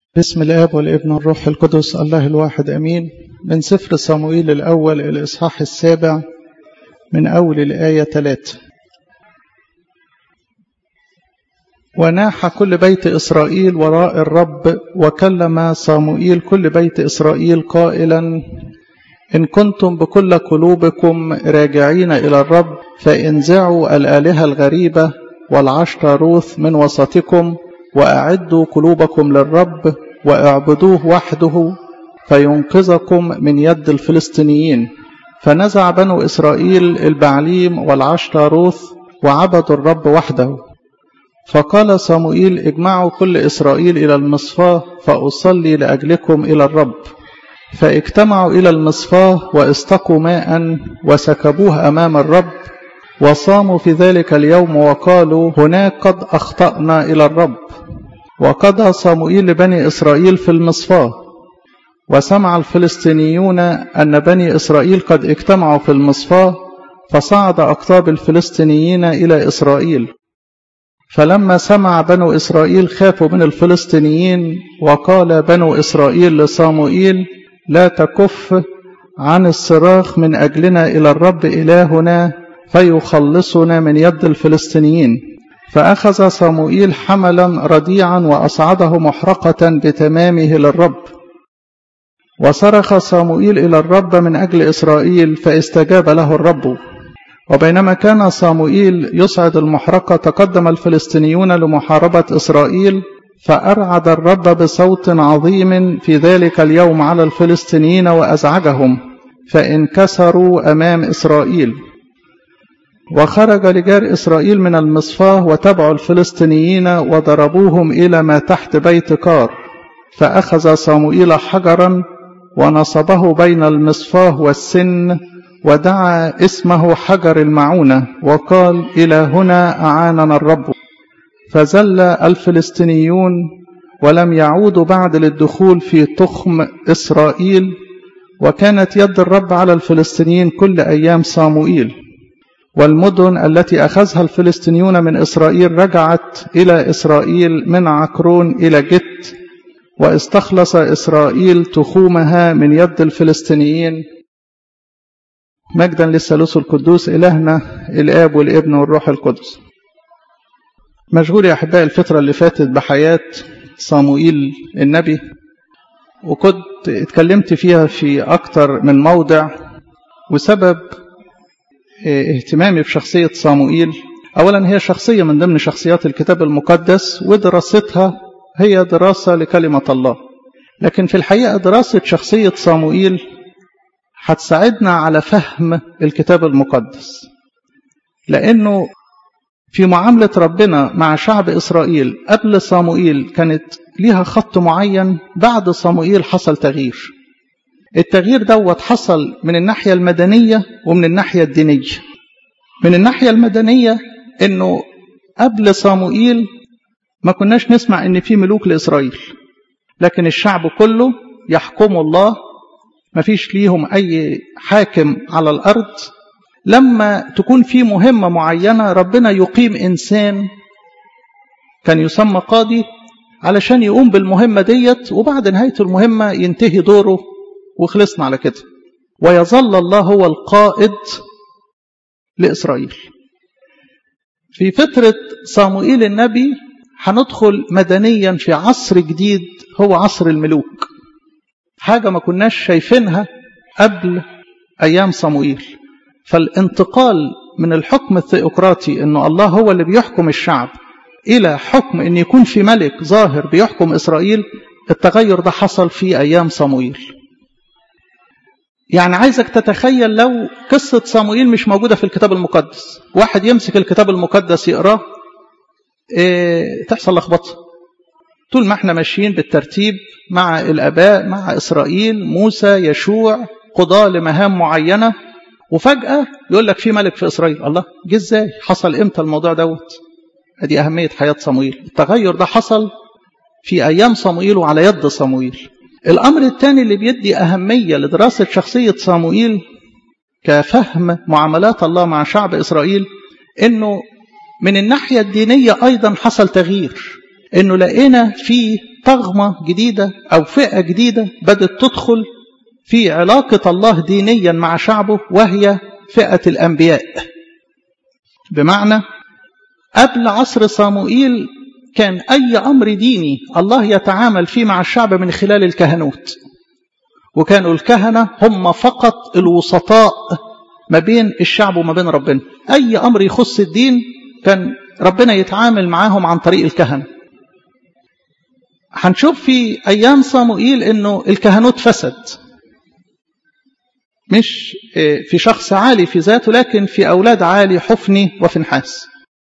بسم الآب والابن والروح القدس الله الواحد أمين من سفر صموئيل الأول الإصحاح السابع من أول الآية ثلاثة وناح كل بيت إسرائيل وراء الرب وكلم صموئيل كل بيت إسرائيل قائلا إن كنتم بكل قلوبكم راجعين إلى الرب فانزعوا الآلهة الغريبة والعشتروث من وسطكم وأعدوا قلوبكم للرب واعبدوه وحده فينقذكم من يد الفلسطينيين فنزع بنو إسرائيل البعليم والعشتروث وعبدوا الرب وحده فقال صموئيل اجمعوا كل إسرائيل إلى المصفاة فأصلي لأجلكم إلى الرب فاجتمعوا إلى المصفاة واستقوا ماء وسكبوه أمام الرب وصاموا في ذلك اليوم وقالوا هناك قد أخطأنا إلى الرب وقضى صموئيل لبني إسرائيل في المصفاة وسمع الفلسطينيون أن بني إسرائيل قد اجتمعوا في المصفاة فصعد أقطاب الفلسطينيين إلى إسرائيل فلما سمع بنو إسرائيل خافوا من الفلسطينيين وقال بنو إسرائيل لصاموئيل لا تكف عن الصراخ من أجلنا إلى الرب إلهنا فيخلصنا من يد الفلسطينيين فأخذ صموئيل حملا رضيعا وأصعده محرقة بتمامه للرب وصرخ صموئيل إلى الرب من أجل إسرائيل فاستجاب له الرب وبينما كان صموئيل يصعد المحرقة تقدم الفلسطينيون لمحاربة إسرائيل فأرعد الرب بصوت عظيم في ذلك اليوم على الفلسطينيين وأزعجهم فانكسروا أمام إسرائيل وخرج رجال إسرائيل من المصفاة وتبعوا الفلسطينيين وضربوهم إلى ما تحت بيت كار فأخذ صموئيل حجرا ونصبه بين المصفاة والسن ودعا اسمه حجر المعونة وقال إلى هنا أعاننا الرب فزل الفلسطينيون ولم يعودوا بعد للدخول في تخم إسرائيل وكانت يد الرب على الفلسطينيين كل أيام صاموئيل والمدن التي أخذها الفلسطينيون من إسرائيل رجعت إلى إسرائيل من عكرون إلى جت واستخلص إسرائيل تخومها من يد الفلسطينيين مجدا للثالوث القدوس إلهنا الآب والابن والروح القدس مشغول يا أحبائي الفترة اللي فاتت بحياة صاموئيل النبي وكنت اتكلمت فيها في أكتر من موضع وسبب اهتمامي بشخصية صاموئيل أولا هي شخصية من ضمن شخصيات الكتاب المقدس ودراستها هي دراسة لكلمة الله لكن في الحقيقة دراسة شخصية صاموئيل هتساعدنا على فهم الكتاب المقدس لأنه في معاملة ربنا مع شعب إسرائيل قبل صاموئيل كانت ليها خط معين بعد صاموئيل حصل تغيير التغيير دوت حصل من الناحية المدنية ومن الناحية الدينية من الناحية المدنية انه قبل صاموئيل ما كناش نسمع ان في ملوك لإسرائيل لكن الشعب كله يحكم الله ما فيش ليهم اي حاكم على الارض لما تكون في مهمة معينة ربنا يقيم انسان كان يسمى قاضي علشان يقوم بالمهمة ديت وبعد نهاية المهمة ينتهي دوره وخلصنا على كده ويظل الله هو القائد لإسرائيل في فترة صاموئيل النبي هندخل مدنيا في عصر جديد هو عصر الملوك حاجة ما كناش شايفينها قبل أيام صاموئيل فالانتقال من الحكم الثيوقراطي أنه الله هو اللي بيحكم الشعب إلى حكم أن يكون في ملك ظاهر بيحكم إسرائيل التغير ده حصل في أيام صاموئيل يعني عايزك تتخيل لو قصة صاموئيل مش موجودة في الكتاب المقدس واحد يمسك الكتاب المقدس يقراه إيه تحصل لخبطة طول ما احنا ماشيين بالترتيب مع الآباء مع إسرائيل موسى يشوع قضاة لمهام معينة وفجأة يقول لك في ملك في إسرائيل الله جه ازاي حصل امتى الموضوع دوت ادي أهمية حياة صموئيل التغير ده حصل في أيام صموئيل وعلى يد صموئيل الأمر الثاني اللي بيدي أهمية لدراسة شخصية صاموئيل كفهم معاملات الله مع شعب إسرائيل إنه من الناحية الدينية أيضا حصل تغيير انه لقينا في طغمة جديدة او فئة جديدة بدأت تدخل في علاقة الله دينيا مع شعبه وهي فئة الأنبياء بمعنى قبل عصر صاموئيل كان أي أمر ديني الله يتعامل فيه مع الشعب من خلال الكهنوت وكانوا الكهنة هم فقط الوسطاء ما بين الشعب وما بين ربنا أي أمر يخص الدين كان ربنا يتعامل معاهم عن طريق الكهنة هنشوف في أيام صاموئيل أنه الكهنوت فسد مش في شخص عالي في ذاته لكن في أولاد عالي حفني وفنحاس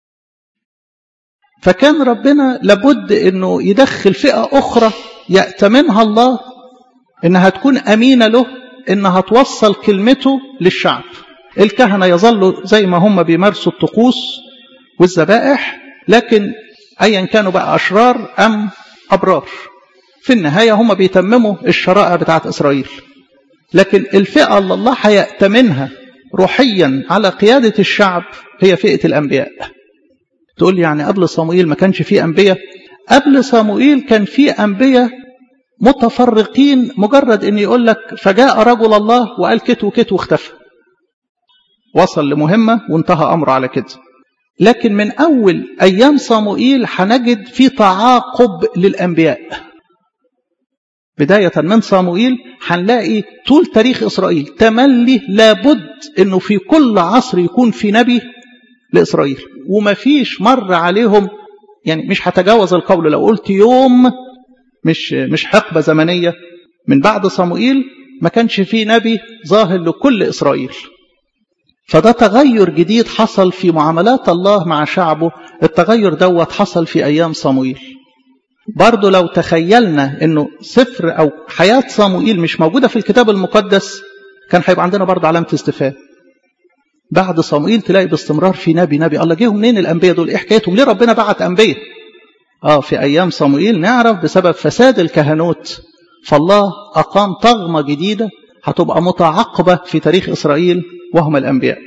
فكان ربنا لابد أنه يدخل فئة أخرى يأتمنها الله إنها تكون أمينة له إنها توصل كلمته للشعب الكهنة يظلوا زي ما هم بيمارسوا الطقوس والذبائح لكن أيا كانوا بقى أشرار أم أبرار في النهاية هم بيتمموا الشرائع بتاعت إسرائيل لكن الفئة اللي الله هيأتمنها روحيا على قيادة الشعب هي فئة الأنبياء تقول لي يعني قبل صموئيل ما كانش فيه أنبياء قبل صموئيل كان فيه أنبياء متفرقين مجرد ان يقول لك فجاء رجل الله وقال كت وكت واختفى وصل لمهمة وانتهى أمره على كده لكن من أول أيام صموئيل هنجد في تعاقب للأنبياء بداية من صموئيل هنلاقي طول تاريخ إسرائيل تملي لابد أنه في كل عصر يكون في نبي لإسرائيل وما فيش مر عليهم يعني مش هتجاوز القول لو قلت يوم مش مش حقبة زمنية من بعد صموئيل ما كانش فيه نبي ظاهر لكل إسرائيل فده تغير جديد حصل في معاملات الله مع شعبه التغير دوت حصل في أيام صموئيل برضه لو تخيلنا انه سفر او حياة صموئيل مش موجودة في الكتاب المقدس كان هيبقى عندنا برضه علامة استفهام بعد صموئيل تلاقي باستمرار في نبي نبي الله جيهم منين الانبياء دول ايه حكايتهم ليه ربنا بعت انبياء اه في ايام صموئيل نعرف بسبب فساد الكهنوت فالله اقام طغمة جديدة هتبقى متعاقبة في تاريخ اسرائيل وهم الانبياء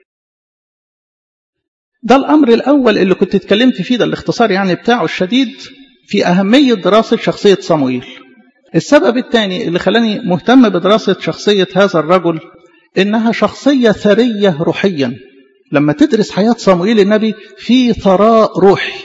ده الامر الاول اللي كنت اتكلمت فيه ده الاختصار يعني بتاعه الشديد في أهمية دراسة شخصية صموئيل السبب الثاني اللي خلاني مهتم بدراسة شخصية هذا الرجل إنها شخصية ثرية روحيا لما تدرس حياة صموئيل النبي في ثراء روحي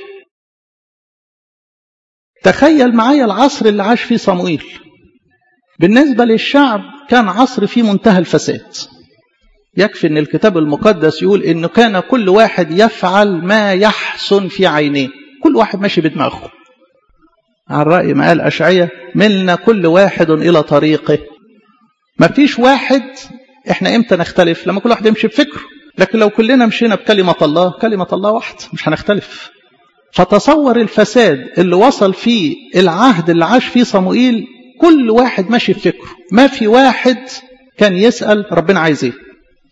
تخيل معايا العصر اللي عاش فيه صموئيل بالنسبة للشعب كان عصر فيه منتهى الفساد يكفي ان الكتاب المقدس يقول انه كان كل واحد يفعل ما يحسن في عينيه كل واحد ماشي بدماغه عن رأي ما قال أشعية ملنا كل واحد إلى طريقه ما فيش واحد احنا امتى نختلف لما كل واحد يمشي بفكره لكن لو كلنا مشينا بكلمة الله كلمة الله واحدة مش هنختلف فتصور الفساد اللي وصل فيه العهد اللي عاش فيه صموئيل كل واحد ماشي بفكره ما في واحد كان يسأل ربنا عايز ايه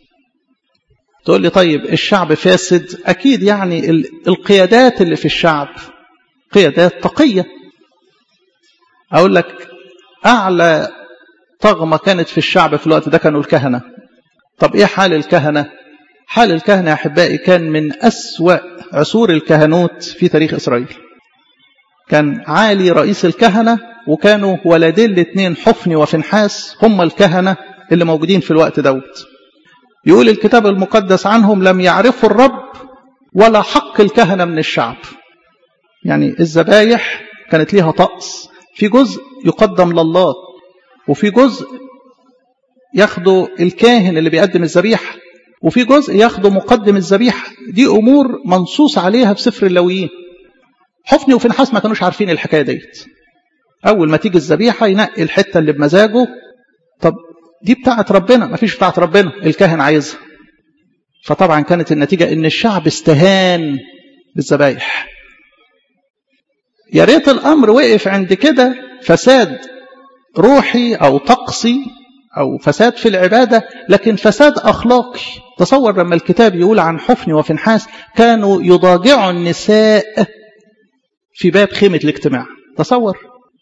تقول لي طيب الشعب فاسد أكيد يعني القيادات اللي في الشعب قيادات تقية أقول لك أعلى طغمة كانت في الشعب في الوقت ده كانوا الكهنة طب إيه حال الكهنة حال الكهنة يا أحبائي كان من أسوأ عصور الكهنوت في تاريخ إسرائيل كان عالي رئيس الكهنة وكانوا ولدين الاثنين حفني وفنحاس هم الكهنة اللي موجودين في الوقت دوت يقول الكتاب المقدس عنهم لم يعرفوا الرب ولا حق الكهنة من الشعب يعني الذبايح كانت ليها طقس في جزء يقدم لله وفي جزء ياخده الكاهن اللي بيقدم الذبيحة وفي جزء ياخده مقدم الذبيحة دي أمور منصوص عليها في سفر اللويين حفني وفنحاس ما كانوش عارفين الحكاية ديت أول ما تيجي الذبيحة ينقي الحتة اللي بمزاجه طب دي بتاعت ربنا ما فيش بتاعت ربنا الكاهن عايزها فطبعا كانت النتيجة ان الشعب استهان بالذبايح يا ريت الامر وقف عند كده فساد روحي او طقسي او فساد في العبادة لكن فساد اخلاقي تصور لما الكتاب يقول عن حفن وفنحاس كانوا يضاجعوا النساء في باب خيمة الاجتماع تصور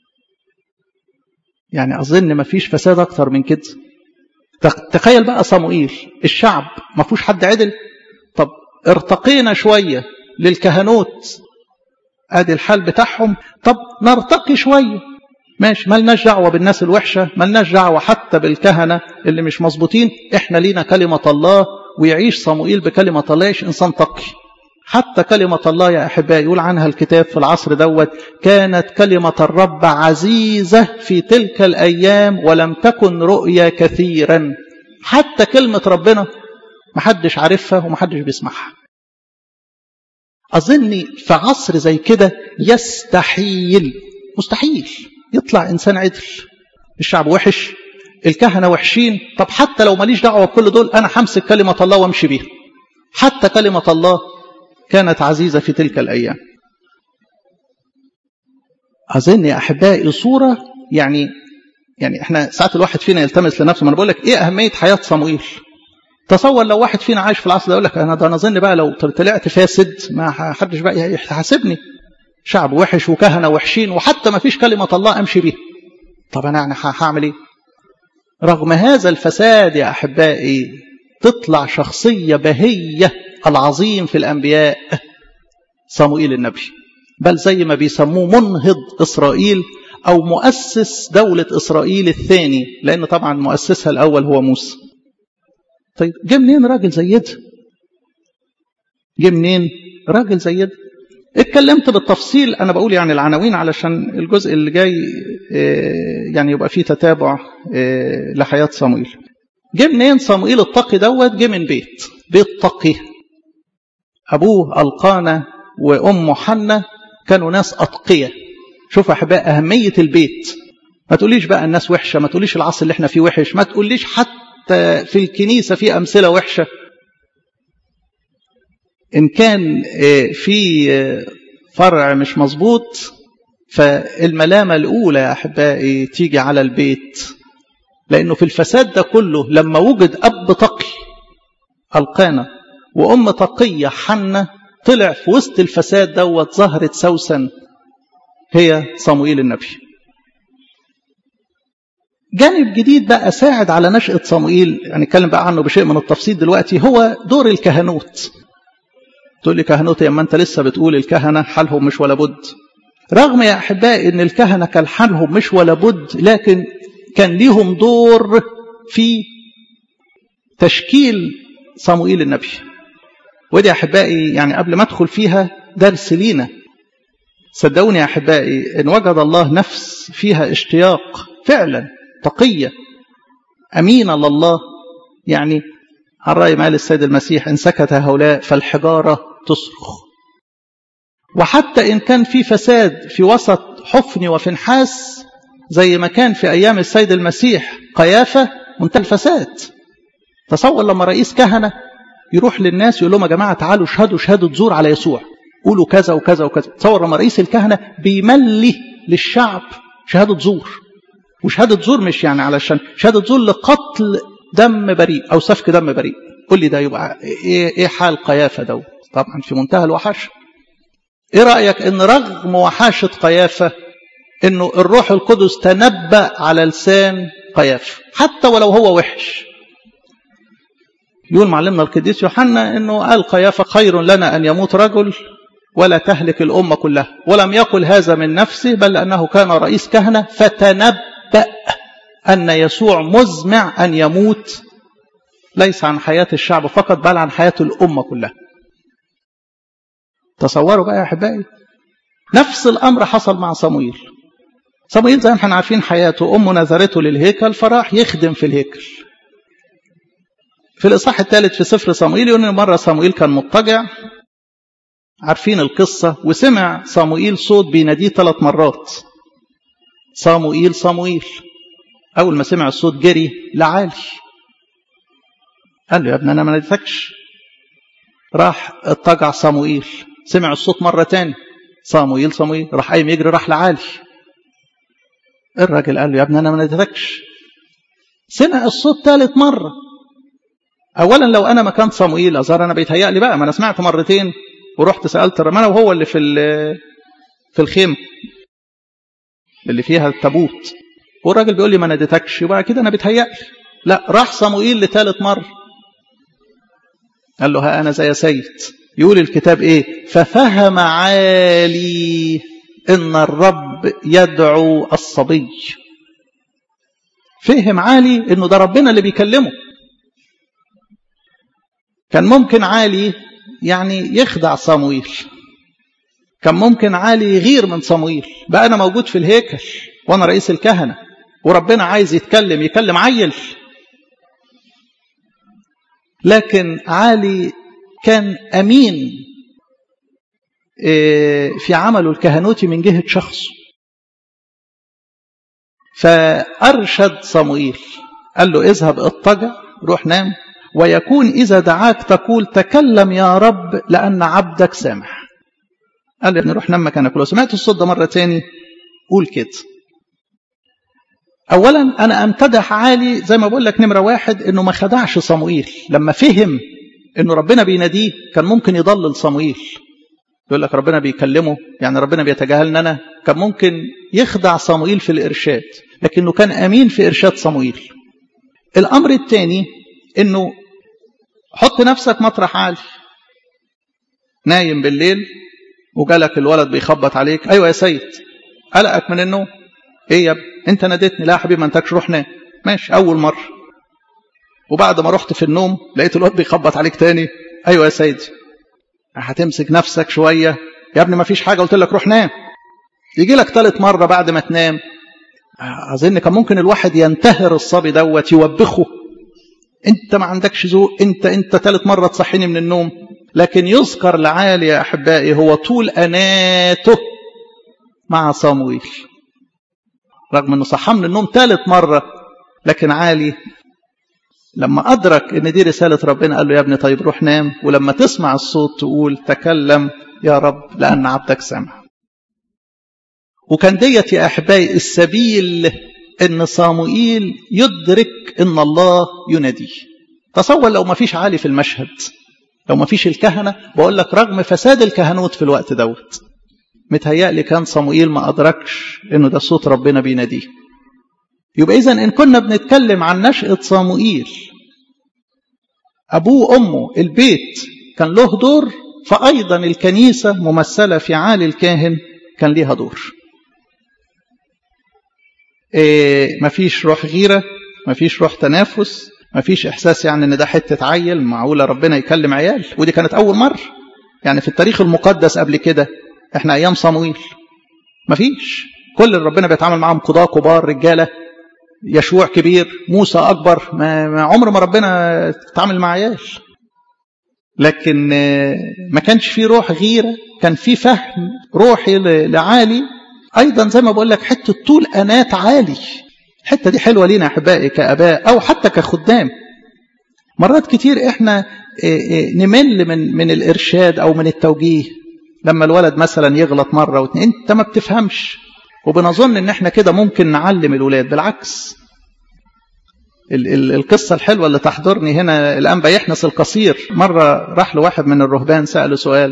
يعني أظن ما فيش فساد أكتر من كده تخيل بقى صموئيل الشعب ما فيهوش حد عدل طب ارتقينا شوية للكهنوت ادي الحال بتاعهم طب نرتقي شويه ماشي ملناش دعوه بالناس الوحشه ملناش دعوه حتى بالكهنه اللي مش مظبوطين احنا لينا كلمه الله ويعيش صموئيل بكلمه الله يعيش انسان تقي حتى كلمة الله يا أحبائي يقول عنها الكتاب في العصر دوت كانت كلمة الرب عزيزة في تلك الأيام ولم تكن رؤيا كثيرا حتى كلمة ربنا محدش عارفها ومحدش بيسمعها أظني في عصر زي كده يستحيل مستحيل يطلع إنسان عدل الشعب وحش الكهنة وحشين طب حتى لو ماليش دعوة بكل دول أنا همسك كلمة الله وامشي بيها حتى كلمة الله كانت عزيزة في تلك الأيام أظن يا أحبائي صورة يعني يعني احنا ساعات الواحد فينا يلتمس لنفسه ما انا بقول لك ايه اهميه حياه صموئيل تصور لو واحد فينا عايش في العصر ده يقول لك انا ده انا اظن بقى لو طلعت فاسد ما حدش بقى يحاسبني شعب وحش وكهنه وحشين وحتى ما فيش كلمه الله امشي بيها طب انا يعني هعمل ايه رغم هذا الفساد يا احبائي تطلع شخصيه بهيه العظيم في الانبياء صموئيل النبي بل زي ما بيسموه منهض اسرائيل أو مؤسس دولة إسرائيل الثاني لأن طبعا مؤسسها الأول هو موسى طيب جه منين راجل زي ده جه منين راجل زي ده اتكلمت بالتفصيل أنا بقول يعني العناوين علشان الجزء اللي جاي يعني يبقى فيه تتابع لحياة صموئيل جه منين صموئيل التقي دوت جه من بيت بيت تقي أبوه القانا وأمه حنة كانوا ناس أتقية شوف احباء اهميه البيت ما تقوليش بقى الناس وحشه ما تقوليش العصر اللي احنا فيه وحش ما تقوليش حتى في الكنيسه في امثله وحشه ان كان في فرع مش مظبوط فالملامه الاولى يا احبائي تيجي على البيت لانه في الفساد ده كله لما وجد اب تقي القانا وام تقيه حنه طلع في وسط الفساد دوت ظهرت سوسن هي صموئيل النبي جانب جديد بقى ساعد على نشأة صموئيل هنتكلم يعني بقى عنه بشيء من التفصيل دلوقتي هو دور الكهنوت تقول لي كهنوت يا اما انت لسه بتقول الكهنة حالهم مش ولا بد رغم يا احبائي ان الكهنة كان حالهم مش ولا بد لكن كان ليهم دور في تشكيل صموئيل النبي ودي يا احبائي يعني قبل ما ادخل فيها درس لينا صدقوني يا احبائي ان وجد الله نفس فيها اشتياق فعلا تقيه امينه لله يعني على راي ما قال السيد المسيح ان سكت هؤلاء فالحجاره تصرخ وحتى ان كان في فساد في وسط حفن وفنحاس زي ما كان في ايام السيد المسيح قيافه منتهى الفساد تصور لما رئيس كهنه يروح للناس يقول لهم يا جماعه تعالوا اشهدوا شهاده زور على يسوع قولوا كذا وكذا وكذا تصور لما رئيس الكهنة بيملي للشعب شهادة زور وشهادة زور مش يعني علشان شهادة زور لقتل دم بريء أو سفك دم بريء قول لي ده يبقى إيه, إيه حال قيافة ده طبعا في منتهى الوحشة إيه رأيك إن رغم وحاشة قيافة إنه الروح القدس تنبأ على لسان قيافة حتى ولو هو وحش يقول معلمنا القديس يوحنا إنه قال قيافة خير لنا أن يموت رجل ولا تهلك الأمة كلها ولم يقل هذا من نفسه بل لأنه كان رئيس كهنة فتنبأ أن يسوع مزمع أن يموت ليس عن حياة الشعب فقط بل عن حياة الأمة كلها تصوروا بقى يا أحبائي نفس الأمر حصل مع صمويل صمويل زي ما احنا عارفين حياته أمه نذرته للهيكل فراح يخدم في الهيكل في الإصحاح الثالث في سفر صموئيل يقول إن مرة صموئيل كان مضطجع عارفين القصة وسمع صموئيل صوت بيناديه ثلاث مرات صموئيل صموئيل أول ما سمع الصوت جري لعالي قال له يا ابني أنا ما ناديتكش راح اضطجع صموئيل سمع الصوت مرة تاني صموئيل صموئيل راح قايم يجري راح لعالي الراجل قال له يا ابني أنا ما ناديتكش سمع الصوت ثالث مرة أولا لو أنا مكان صموئيل أظهر أنا بيتهيألي بقى ما أنا سمعت مرتين ورحت سألت الرمانة وهو اللي في في الخيمة اللي فيها التابوت والراجل بيقول لي ما ناديتكش يبقى كده أنا بيتهيألي لا راح صموئيل لثالث مرة قال له ها أنا زي سيد يقول الكتاب ايه ففهم عالي ان الرب يدعو الصبي فهم عالي انه ده ربنا اللي بيكلمه كان ممكن عالي يعني يخدع صمويل كان ممكن عالي يغير من صمويل بقى انا موجود في الهيكل وانا رئيس الكهنه وربنا عايز يتكلم يكلم عيل لكن عالي كان امين في عمله الكهنوتي من جهه شخصه فارشد صموئيل قال له اذهب اضطجع روح نام ويكون اذا دعاك تقول تكلم يا رب لان عبدك سامح قال له ابني روح نام مكانك ولو سمعت الصوت ده مره تاني قول كده اولا انا امتدح عالي زي ما بقول لك نمره واحد انه ما خدعش صموئيل لما فهم انه ربنا بيناديه كان ممكن يضلل صموئيل يقول لك ربنا بيكلمه يعني ربنا بيتجاهلنا انا كان ممكن يخدع صموئيل في الارشاد لكنه كان امين في ارشاد صموئيل الامر الثاني انه حط نفسك مطرح عالي نايم بالليل وجالك الولد بيخبط عليك ايوه يا سيد قلقك من النوم ايه يا ابني انت ناديتني لا يا حبيبي ما انتكش روح نام ماشي اول مره وبعد ما رحت في النوم لقيت الواد بيخبط عليك تاني ايوه يا سيدي هتمسك نفسك شويه يا ابني ما فيش حاجه قلت لك روح نام يجي لك ثالث مره بعد ما تنام اظن كان ممكن الواحد ينتهر الصبي دوت يوبخه انت ما عندكش ذوق انت انت ثالث مره تصحيني من النوم لكن يذكر لعالي يا احبائي هو طول اناته مع صمويل رغم انه صحى من النوم ثالث مره لكن عالي لما ادرك ان دي رساله ربنا قال له يا ابني طيب روح نام ولما تسمع الصوت تقول تكلم يا رب لان عبدك سمع وكان ديت يا احبائي السبيل ان صاموئيل يدرك ان الله يناديه تصور لو ما فيش عالي في المشهد لو ما فيش الكهنه بقول لك رغم فساد الكهنوت في الوقت دوت متهيألي كان صموئيل ما أدركش إنه ده صوت ربنا بيناديه يبقى إذا إن كنا بنتكلم عن نشأة صموئيل أبوه وأمه البيت كان له دور فأيضا الكنيسة ممثلة في عالي الكاهن كان ليها دور إيه مفيش روح غيرة مفيش روح تنافس مفيش إحساس يعني إن ده حتة عيل معقولة ربنا يكلم عيال ودي كانت أول مرة يعني في التاريخ المقدس قبل كده احنا ايام صمويل مفيش كل اللي ربنا بيتعامل معاهم قضاة كبار رجاله يشوع كبير موسى اكبر ما, ما عمر ما ربنا اتعامل مع عيال لكن ما كانش في روح غيره كان في فهم روحي لعالي ايضا زي ما بقول لك حته طول انات عالي الحته دي حلوه لينا احبائي كاباء او حتى كخدام مرات كتير احنا نمل من من الارشاد او من التوجيه لما الولد مثلا يغلط مره واتنين انت ما بتفهمش وبنظن ان احنا كده ممكن نعلم الولاد بالعكس ال ال القصه الحلوه اللي تحضرني هنا الانبا يحنس القصير مره راح له واحد من الرهبان ساله سؤال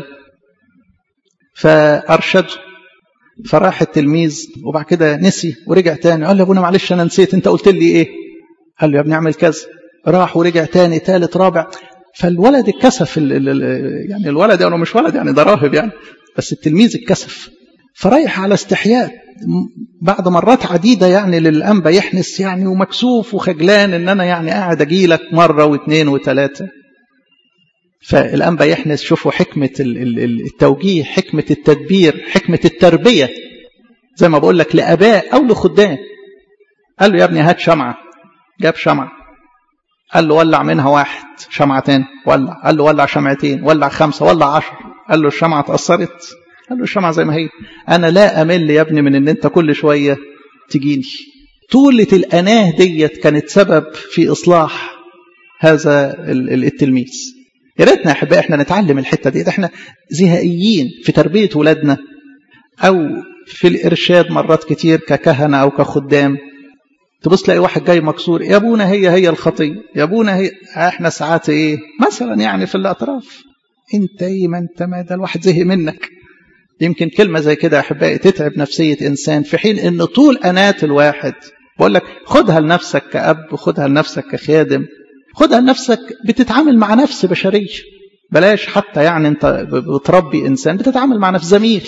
فارشده فراح التلميذ وبعد كده نسي ورجع تاني قال له يا ابونا معلش انا نسيت انت قلت لي ايه قال له يا ابني اعمل كذا راح ورجع تاني تالت رابع فالولد اتكسف ال ال يعني الولد يعني مش ولد يعني ده راهب يعني بس التلميذ اتكسف فرايح على استحياء بعد مرات عديدة يعني للأنبا يحنس يعني ومكسوف وخجلان إن أنا يعني قاعد أجي لك مرة واثنين وثلاثة فالأنبا يحنس شوفوا حكمة التوجيه حكمة التدبير حكمة التربية زي ما بقول لك لأباء أو لخدام قال له يا ابني هات شمعة جاب شمعة قال له ولع منها واحد شمعتين ولع قال له ولع شمعتين ولع خمسة ولع عشر قال له الشمعة اتأثرت قال له الشمعة زي ما هي أنا لا أمل يا ابني من إن أنت كل شوية تجيني طولة الأناه ديت كانت سبب في إصلاح هذا التلميذ يا ريتنا يا أحبائي إحنا نتعلم الحتة دي إحنا زهائيين في تربية ولادنا أو في الإرشاد مرات كتير ككهنة أو كخدام تبص تلاقي واحد جاي مكسور يا ابونا هي هي الخطيه يا ابونا هي احنا ساعات ايه مثلا يعني في الاطراف انت ايه ما انت ما ده الواحد زهق منك يمكن كلمه زي كده يا احبائي تتعب نفسيه انسان في حين ان طول انات الواحد بقول لك خدها لنفسك كاب خدها لنفسك كخادم خدها لنفسك بتتعامل مع نفس بشريه بلاش حتى يعني انت بتربي انسان بتتعامل مع نفس زميل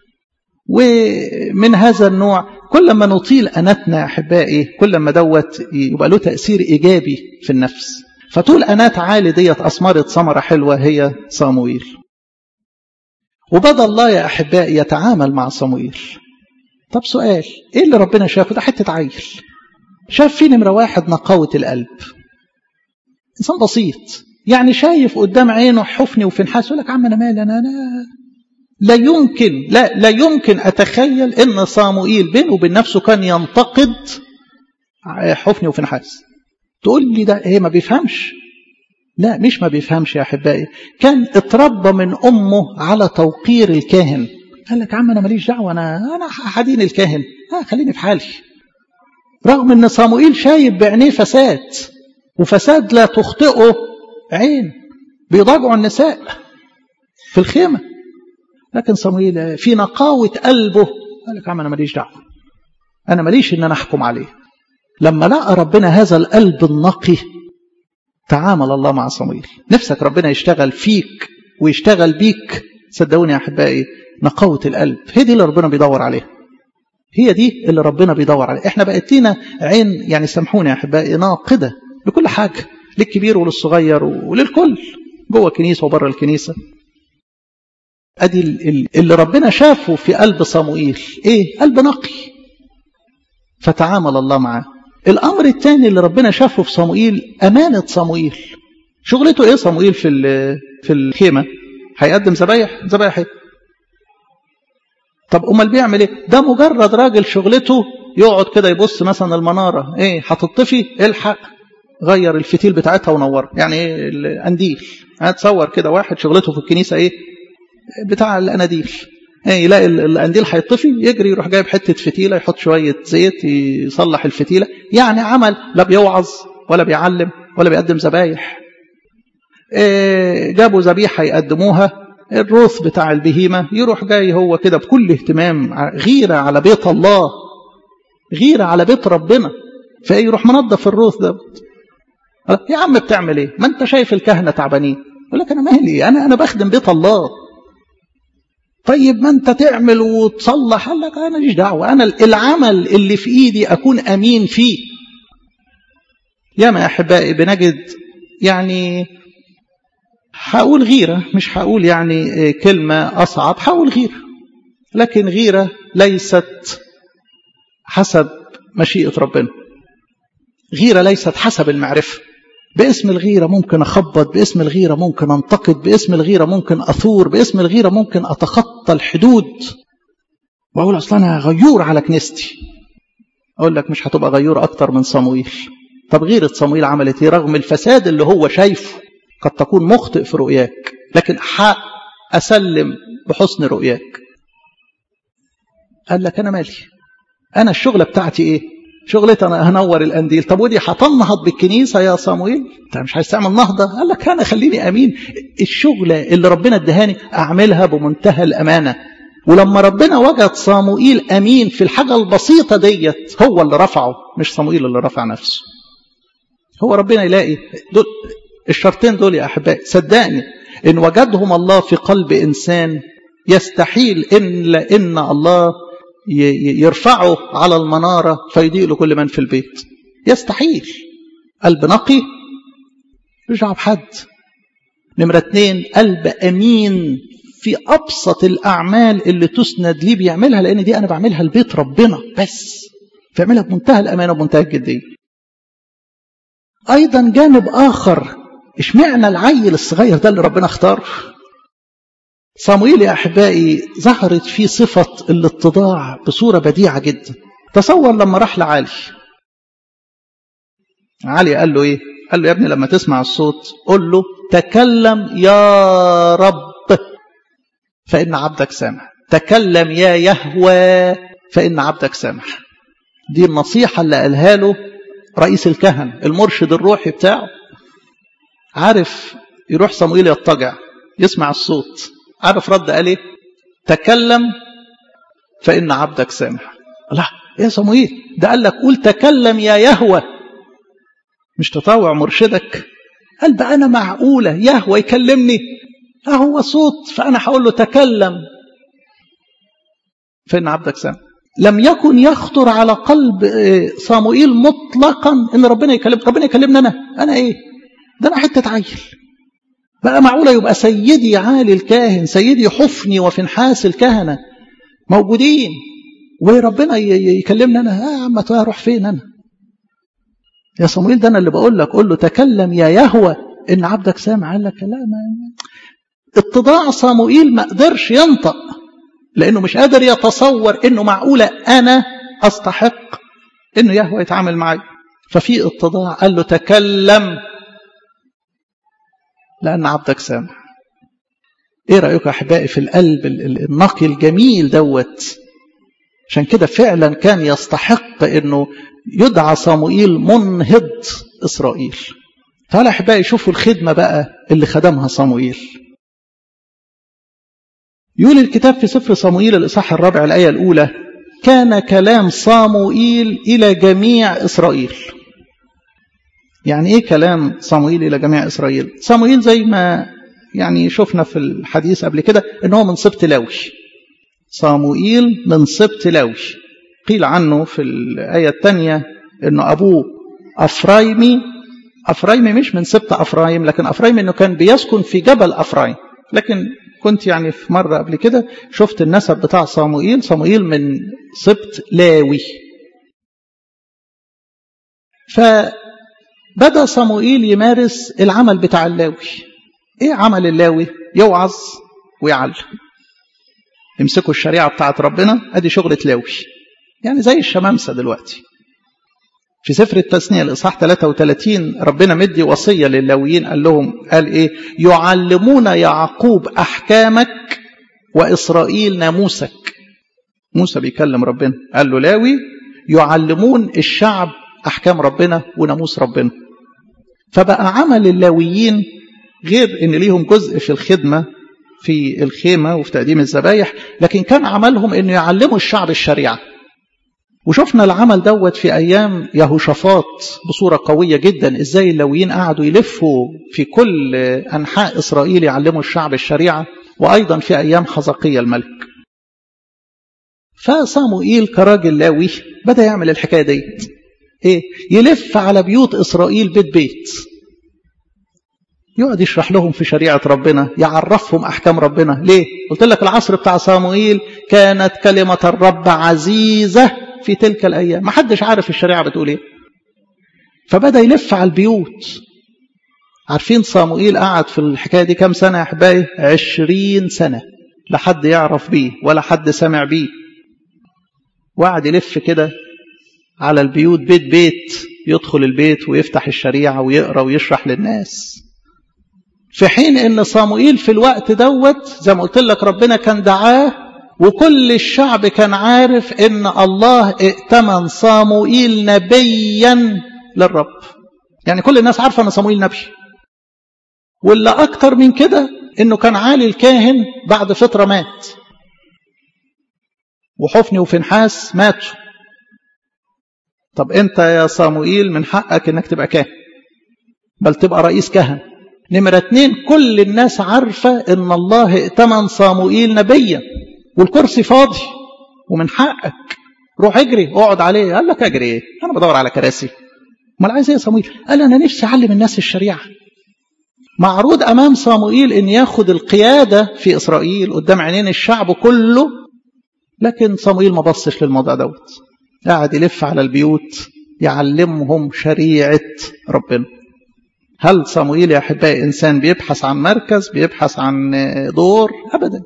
ومن هذا النوع كل ما نطيل اناتنا يا احبائي كل ما دوت يبقى له تاثير ايجابي في النفس فطول انات عالي ديت اثمرت ثمره حلوه هي صامويل وبدا الله يا احبائي يتعامل مع صموئيل طب سؤال ايه اللي ربنا شافه ده حته عيل شاف فيه نمره واحد نقاوه القلب انسان بسيط يعني شايف قدام عينه حفني وفنحاس يقول لك عم انا مالي انا انا لا يمكن لا لا يمكن اتخيل ان صاموئيل بينه وبين نفسه كان ينتقد حفني وفنحاس تقول لي ده ايه ما بيفهمش لا مش ما بيفهمش يا احبائي كان اتربى من امه على توقير الكاهن قال لك يا عم انا ماليش دعوه انا انا هدين الكاهن آه خليني في حالي رغم ان صموئيل شايف بعينيه فساد وفساد لا تخطئه عين بيضاجعوا النساء في الخيمه لكن صموئيل في نقاوه قلبه قال لك يا عم انا ماليش دعوه انا ماليش ان انا احكم عليه لما لقى ربنا هذا القلب النقي تعامل الله مع صموئيل نفسك ربنا يشتغل فيك ويشتغل بيك صدقوني يا احبائي نقاوه القلب هي دي اللي ربنا بيدور عليها هي دي اللي ربنا بيدور عليها احنا بقت لنا عين يعني سامحوني يا احبائي ناقده لكل حاجه للكبير وللصغير وللكل جوه الكنيسه وبره الكنيسه ادي اللي ربنا شافه في قلب صموئيل ايه قلب نقي فتعامل الله معاه الامر الثاني اللي ربنا شافه في صموئيل امانه صموئيل شغلته ايه صموئيل في في الخيمه هيقدم ذبايح ذبايح طب امال بيعمل ايه ده مجرد راجل شغلته يقعد كده يبص مثلا المناره ايه هتطفي الحق غير الفتيل بتاعتها ونورها يعني ايه القنديل هتصور كده واحد شغلته في الكنيسه ايه بتاع الاناديل ايه يلاقي القنديل هيطفي يجري يروح جايب حته فتيله يحط شويه زيت يصلح الفتيله يعني عمل لا بيوعظ ولا بيعلم ولا بيقدم ذبايح إيه جابوا ذبيحه يقدموها الروث بتاع البهيمه يروح جاي هو كده بكل اهتمام غيره على بيت الله غيره على بيت ربنا فيروح منظف الروث ده يا عم بتعمل ايه ما انت شايف الكهنه تعبانين يقول لك انا مالي انا انا بخدم بيت الله طيب ما انت تعمل وتصلح قال لك انا ماليش دعوه انا العمل اللي في ايدي اكون امين فيه يا ما احبائي بنجد يعني هقول غيره مش هقول يعني كلمه اصعب هقول غيره لكن غيره ليست حسب مشيئه ربنا غيره ليست حسب المعرفه باسم الغيرة ممكن أخبط باسم الغيرة ممكن أنتقد باسم الغيرة ممكن أثور باسم الغيرة ممكن أتخطى الحدود وأقول أصلا أنا غيور على كنيستي أقول لك مش هتبقى غيور أكتر من صمويل طب غيرة صمويل عملت إيه رغم الفساد اللي هو شايفه قد تكون مخطئ في رؤياك لكن حق أسلم بحسن رؤياك قال لك أنا مالي أنا الشغلة بتاعتي إيه شغلتي انا هنور القنديل طب ودي هتنهض بالكنيسه يا صمويل انت مش عايز تعمل نهضه قال لك انا خليني امين الشغله اللي ربنا ادهاني اعملها بمنتهى الامانه ولما ربنا وجد صموئيل امين في الحاجه البسيطه ديت هو اللي رفعه مش صموئيل اللي رفع نفسه هو ربنا يلاقي دول الشرطين دول يا احبائي صدقني ان وجدهم الله في قلب انسان يستحيل ان ان الله يرفعه على المنارة فيضيء لكل من في البيت يستحيل قلب نقي رجع بحد نمرة اتنين قلب أمين في أبسط الأعمال اللي تسند ليه بيعملها لأن دي أنا بعملها لبيت ربنا بس بيعملها بمنتهى الأمانة وبمنتهى الجدية أيضا جانب آخر اشمعنى العيل الصغير ده اللي ربنا اختاره صموئيل يا أحبائي ظهرت فيه صفة الاتضاع بصورة بديعة جدا تصور لما راح لعلي علي قال له ايه قال له يا ابني لما تسمع الصوت قل له تكلم يا رب فإن عبدك سامع تكلم يا يهوى فإن عبدك سامع دي النصيحة اللي قالها له رئيس الكهنة المرشد الروحي بتاعه عارف يروح صموئيل يضطجع يسمع الصوت عارف رد قال ايه تكلم فإن عبدك سامع لا يا صموئيل ده قال لك قول تكلم يا يهوى مش تطاوع مرشدك قال بقى أنا معقولة يهوى يكلمني أهو صوت فأنا هقول له تكلم فإن عبدك سامع لم يكن يخطر على قلب صاموئيل مطلقا ان ربنا يكلم ربنا يكلمنا انا انا ايه ده انا حته عيل بقى معقوله يبقى سيدي عالي الكاهن سيدي حفني وفنحاس الكهنه موجودين وربنا يكلمنا انا اه عم اروح فين انا يا صموئيل ده انا اللي بقول لك قول له تكلم يا يهوى ان عبدك سامع قال لك لا ما اتضاع صموئيل ما قدرش ينطق لانه مش قادر يتصور انه معقوله انا استحق انه يهوى يتعامل معي ففي اتضاع قال له تكلم لان عبدك سامع ايه رايكم يا احبائي في القلب النقي الجميل دوت عشان كده فعلا كان يستحق انه يدعى صموئيل منهض اسرائيل تعالى احبائي شوفوا الخدمه بقى اللي خدمها صموئيل يقول الكتاب في سفر صموئيل الإصحاح الرابع الآية الأولى كان كلام صموئيل إلى جميع إسرائيل يعني إيه كلام صموئيل إلى جميع إسرائيل صموئيل زي ما يعني شفنا في الحديث قبل كده إن هو من سبط لاوي صموئيل من سبط لاوي قيل عنه في الآية الثانية إنه أبوه أفرايمي أفرايمي مش من سبط أفرايم لكن أفرايم إنه كان بيسكن في جبل أفرايم لكن كنت يعني في مرة قبل كده شفت النسب بتاع صموئيل صموئيل من سبط لاوي فبدأ صموئيل يمارس العمل بتاع اللاوي ايه عمل اللاوي يوعظ ويعلم يمسكوا الشريعة بتاعت ربنا ادي شغلة لاوي يعني زي الشمامسة دلوقتي في سفر التثنية الإصحاح 33 ربنا مدي وصية للاويين قال لهم قال إيه يعلمون يعقوب أحكامك وإسرائيل ناموسك موسى بيكلم ربنا قال له لاوي يعلمون الشعب أحكام ربنا وناموس ربنا فبقى عمل اللاويين غير ان ليهم جزء في الخدمة في الخيمة وفي تقديم الذبايح لكن كان عملهم انه يعلموا الشعب الشريعة وشفنا العمل دوت في أيام يهوشافاط بصورة قوية جدا إزاي اللويين قعدوا يلفوا في كل أنحاء إسرائيل يعلموا الشعب الشريعة وأيضا في أيام حزقية الملك فصاموئيل كراجل لاوي بدأ يعمل الحكاية ديت إيه؟ يلف على بيوت إسرائيل بيت بيت يقعد يشرح لهم في شريعة ربنا يعرفهم أحكام ربنا ليه؟ قلت لك العصر بتاع صاموئيل كانت كلمة الرب عزيزة في تلك الأيام ما حدش عارف الشريعة بتقول إيه فبدأ يلف على البيوت عارفين صاموئيل قعد في الحكاية دي كام سنة يا أحبائي عشرين سنة لا حد يعرف بيه ولا حد سمع بيه وقعد يلف كده على البيوت بيت بيت يدخل البيت ويفتح الشريعة ويقرأ ويشرح للناس في حين ان صاموئيل في الوقت دوت زي ما قلت لك ربنا كان دعاه وكل الشعب كان عارف ان الله ائتمن صاموئيل نبيا للرب يعني كل الناس عارفه ان صاموئيل نبي واللي اكتر من كده انه كان عالي الكاهن بعد فتره مات وحفني وفنحاس ماتوا طب انت يا صاموئيل من حقك انك تبقى كاهن بل تبقى رئيس كهنه نمرة اتنين كل الناس عارفة ان الله ائتمن صاموئيل نبيا والكرسي فاضي ومن حقك روح اجري اقعد عليه قال لك اجري ايه انا بدور على كراسي امال عايز ايه يا صموئيل قال انا نفسي اعلم الناس الشريعه معروض امام صموئيل ان ياخد القياده في اسرائيل قدام عينين الشعب كله لكن صموئيل ما بصش للموضوع دوت قاعد يلف على البيوت يعلمهم شريعه ربنا هل صموئيل يا احبائي انسان بيبحث عن مركز بيبحث عن دور ابدا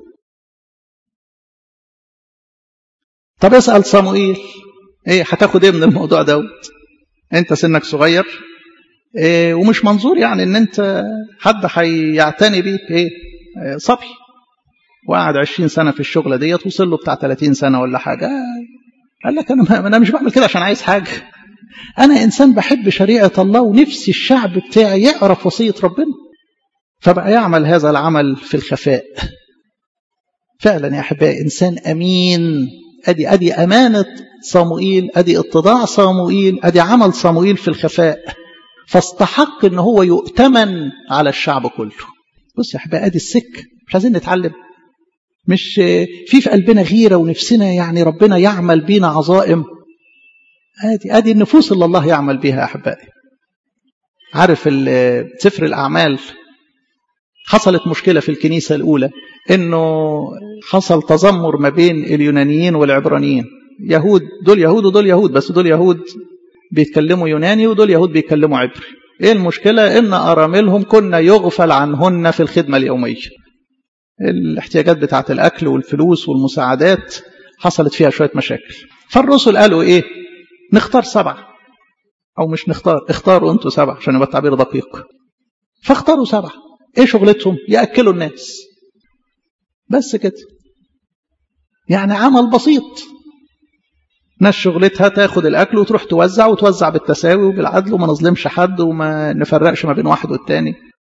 طب اسال صموئيل ايه هتاخد ايه من الموضوع دوت انت سنك صغير إيه ومش منظور يعني ان انت حد هيعتني بيك ايه, إيه صبي وقعد 20 سنه في الشغله ديت وصل له بتاع 30 سنه ولا حاجه قال لك انا انا مش بعمل كده عشان عايز حاجه أنا إنسان بحب شريعة الله ونفسي الشعب بتاعي يعرف وصية ربنا فبقى يعمل هذا العمل في الخفاء فعلا يا أحبائي إنسان أمين أدي أدي أمانة صموئيل أدي اتضاع صموئيل أدي عمل صموئيل في الخفاء فاستحق أن هو يؤتمن على الشعب كله بص يا احبائي ادي السك مش عايزين نتعلم مش في في قلبنا غيره ونفسنا يعني ربنا يعمل بينا عظائم ادي ادي النفوس اللي الله يعمل بيها يا احبائي عارف سفر الاعمال حصلت مشكله في الكنيسه الاولى انه حصل تذمر ما بين اليونانيين والعبرانيين يهود دول يهود ودول يهود بس دول يهود بيتكلموا يوناني ودول يهود بيتكلموا عبري ايه المشكله ان اراملهم كنا يغفل عنهن في الخدمه اليوميه الاحتياجات بتاعه الاكل والفلوس والمساعدات حصلت فيها شويه مشاكل فالرسل قالوا ايه نختار سبعه او مش نختار اختاروا انتوا سبعه عشان يبقى التعبير دقيق فاختاروا سبعه ايه شغلتهم ياكلوا الناس بس كده يعني عمل بسيط ناس شغلتها تاخد الاكل وتروح توزع وتوزع بالتساوي وبالعدل وما نظلمش حد وما نفرقش ما بين واحد والتاني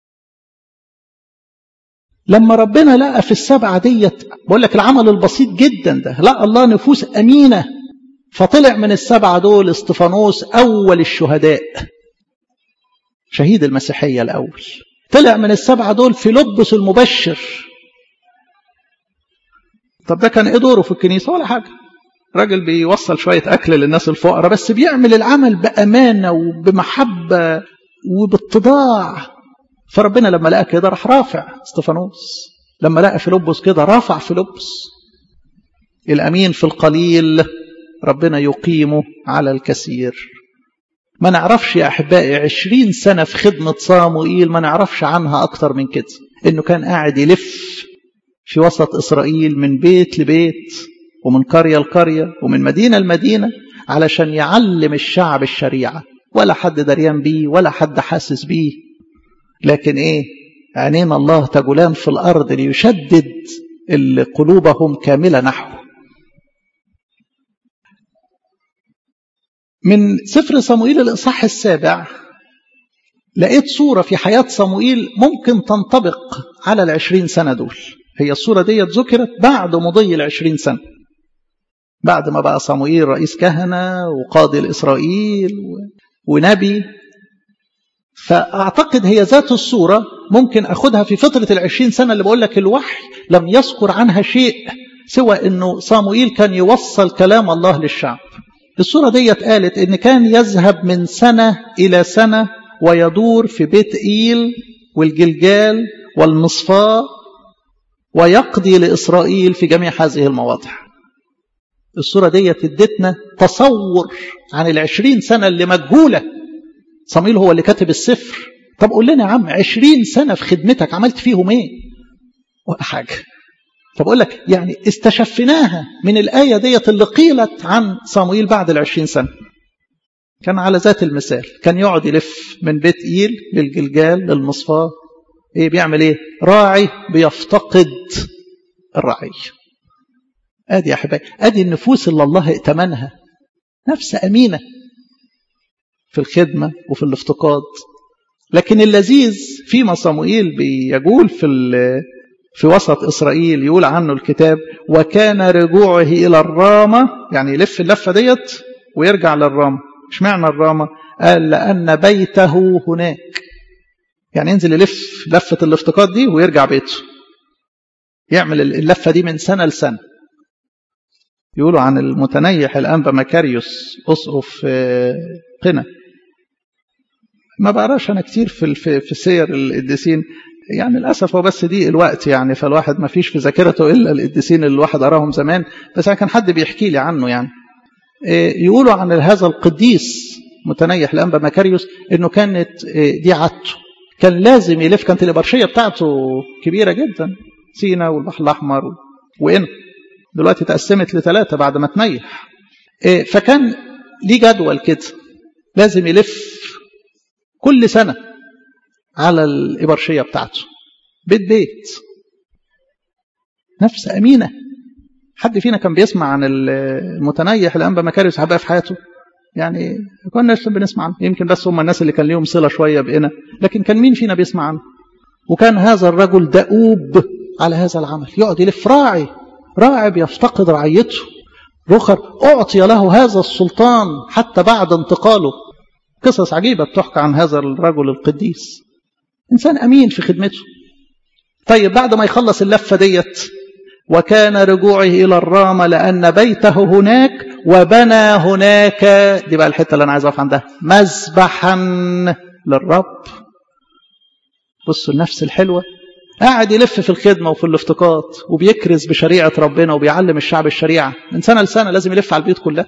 لما ربنا لقى في السبعه ديت بقول لك العمل البسيط جدا ده لقى الله نفوس امينه فطلع من السبعه دول استفانوس اول الشهداء شهيد المسيحيه الاول طلع من السبعه دول فيلبس المبشر طب ده كان ايه دوره في الكنيسه ولا حاجه راجل بيوصل شويه اكل للناس الفقراء بس بيعمل العمل بامانه وبمحبه وباتضاع فربنا لما لقى كده راح رافع استفانوس لما لقى فيلبس كده رافع فيلبس الامين في القليل ربنا يقيمه على الكثير ما نعرفش يا احبائي عشرين سنه في خدمه صاموئيل ما نعرفش عنها اكتر من كده انه كان قاعد يلف في وسط اسرائيل من بيت لبيت ومن قريه لقريه ومن مدينه لمدينه علشان يعلم الشعب الشريعه ولا حد دريان بيه ولا حد حاسس بيه لكن ايه عينين الله تجولان في الارض ليشدد قلوبهم كامله نحوه من سفر صموئيل الاصحاح السابع لقيت صورة في حياة صموئيل ممكن تنطبق على العشرين سنة دول هي الصورة دي ذكرت بعد مضي العشرين سنة بعد ما بقى صموئيل رئيس كهنة وقاضي لإسرائيل ونبي فأعتقد هي ذات الصورة ممكن أخدها في فترة العشرين سنة اللي بقول لك الوحي لم يذكر عنها شيء سوى أنه صاموئيل كان يوصل كلام الله للشعب الصورة دي قالت أن كان يذهب من سنة إلى سنة ويدور في بيت إيل والجلجال والمصفاة ويقضي لإسرائيل في جميع هذه المواضع الصورة دي ادتنا تصور عن العشرين سنة اللي مجهولة صميل هو اللي كاتب السفر طب قول لنا يا عم عشرين سنة في خدمتك عملت فيهم ايه ولا حاجة فبقول لك يعني استشفناها من الآية ديت اللي قيلت عن صموئيل بعد العشرين سنة كان على ذات المثال كان يقعد يلف من بيت إيل للجلجال للمصفاة ايه بيعمل ايه راعي بيفتقد الرعي ادي يا احبائي ادي النفوس اللي الله ائتمنها نفس امينه في الخدمه وفي الافتقاد لكن اللذيذ فيما صموئيل بيجول في في وسط اسرائيل يقول عنه الكتاب وكان رجوعه الى الرامه يعني يلف اللفه ديت ويرجع للرامه اشمعنى الرامه قال لان بيته هناك يعني ينزل يلف لفه الافتقاد دي ويرجع بيته يعمل اللفه دي من سنه لسنه يقولوا عن المتنيح الانبا مكاريوس اسقف قنا ما بقراش انا كتير في في سير القديسين يعني للاسف هو بس دي الوقت يعني فالواحد ما فيش في ذاكرته الا القديسين اللي الواحد قراهم زمان بس كان حد بيحكي لي عنه يعني يقولوا عن هذا القديس متنيح الانبا مكاريوس انه كانت دي عادته كان لازم يلف كانت الابرشيه بتاعته كبيره جدا سينا والبحر الاحمر وإن دلوقتي تقسمت لثلاثه بعد ما تنيح فكان ليه جدول كده لازم يلف كل سنه على الإبرشية بتاعته بيت بيت نفس أمينة حد فينا كان بيسمع عن المتنيح الأنبا مكاريوس حبايا في حياته يعني كناش بنسمع عنه يمكن بس هم الناس اللي كان ليهم صلة شوية بقنا لكن كان مين فينا بيسمع عنه وكان هذا الرجل دؤوب على هذا العمل يقعد يلف راعي راعي بيفتقد رعيته رخر أعطي له هذا السلطان حتى بعد انتقاله قصص عجيبة بتحكى عن هذا الرجل القديس إنسان أمين في خدمته طيب بعد ما يخلص اللفة ديت وكان رجوعه إلى الرامة لأن بيته هناك وبنى هناك دي بقى الحتة اللي أنا عايز أقف عندها مذبحا للرب بصوا النفس الحلوة قاعد يلف في الخدمة وفي الافتقاد وبيكرز بشريعة ربنا وبيعلم الشعب الشريعة من سنة لسنة لازم يلف على البيوت كلها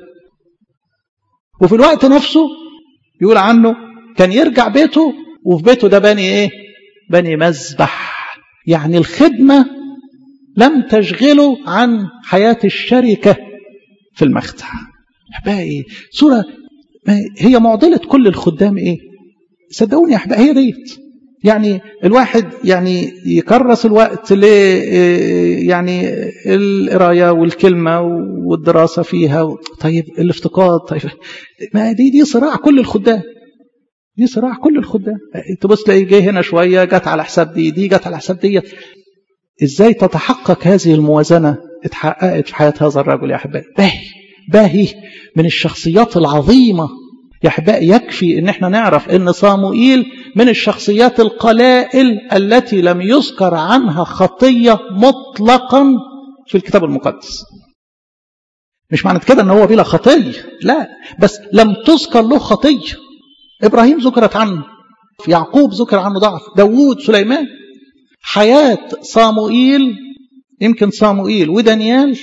وفي الوقت نفسه يقول عنه كان يرجع بيته وفي بيته ده بني ايه بني مذبح يعني الخدمة لم تشغله عن حياة الشركة في المخدع أحبائي صورة هي معضلة كل الخدام إيه صدقوني يا أحبائي هي ديت يعني الواحد يعني يكرس الوقت ل يعني القرايه والكلمه والدراسه فيها طيب الافتقاد طيب ما دي دي صراع كل الخدام دي صراع كل الخدام تبص تلاقي جه هنا شويه جت على حساب دي دي جت على حساب دي ازاي تتحقق هذه الموازنه اتحققت في حياه هذا الرجل يا احبائي باهي باهي من الشخصيات العظيمه يا احبائي يكفي ان احنا نعرف ان صاموئيل من الشخصيات القلائل التي لم يذكر عنها خطيه مطلقا في الكتاب المقدس مش معنى كده ان هو بلا خطيه لا بس لم تذكر له خطيه ابراهيم ذكرت عنه يعقوب ذكر عنه ضعف داوود سليمان حياه صاموئيل يمكن صاموئيل ودانيال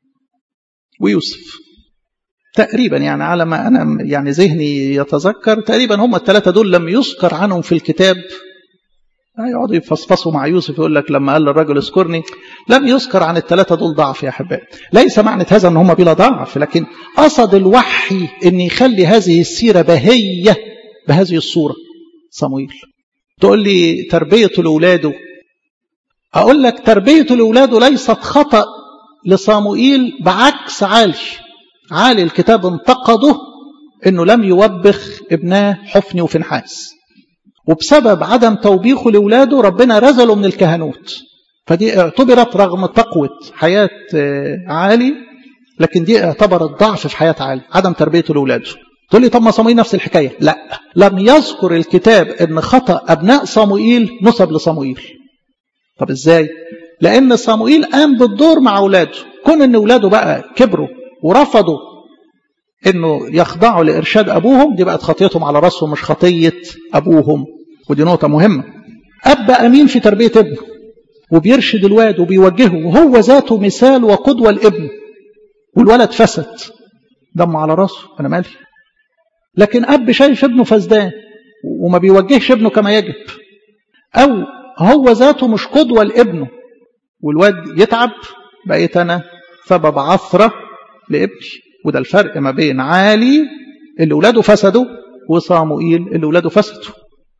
ويوسف تقريبا يعني على ما أنا يعني ذهني يتذكر تقريبا هم الثلاثة دول لم يذكر عنهم في الكتاب يقعدوا يفصفصوا مع يوسف يقول لك لما قال للرجل اذكرني لم يذكر عن الثلاثة دول ضعف يا أحبائي ليس معنى هذا أن هم بلا ضعف لكن قصد الوحي أن يخلي هذه السيرة بهية بهذه الصورة صمويل تقول لي تربية لأولاده أقول لك تربية لأولاده ليست خطأ لصاموئيل بعكس عالي عالي الكتاب انتقده انه لم يوبخ ابناه حفني وفنحاس وبسبب عدم توبيخه لاولاده ربنا رزله من الكهنوت فدي اعتبرت رغم تقوى حياه عالي لكن دي اعتبرت ضعف في حياه عالي عدم تربيته لاولاده تقول لي طب ما صموئيل نفس الحكايه لا لم يذكر الكتاب ان خطا ابناء صموئيل نسب لصموئيل طب ازاي لان صموئيل قام بالدور مع اولاده كون ان اولاده بقى كبروا ورفضوا انه يخضعوا لارشاد ابوهم دي بقت خطيتهم على راسهم مش خطيه ابوهم ودي نقطه مهمه اب امين في تربيه ابنه وبيرشد الواد وبيوجهه وهو ذاته مثال وقدوه لابنه والولد فسد دم على راسه انا مالي لكن اب شايف ابنه فسدان وما بيوجهش ابنه كما يجب او هو ذاته مش قدوه لابنه والواد يتعب بقيت انا سبب عثره لابني وده الفرق ما بين عالي اللي ولاده فسدوا وصاموئيل اللي ولاده فسدوا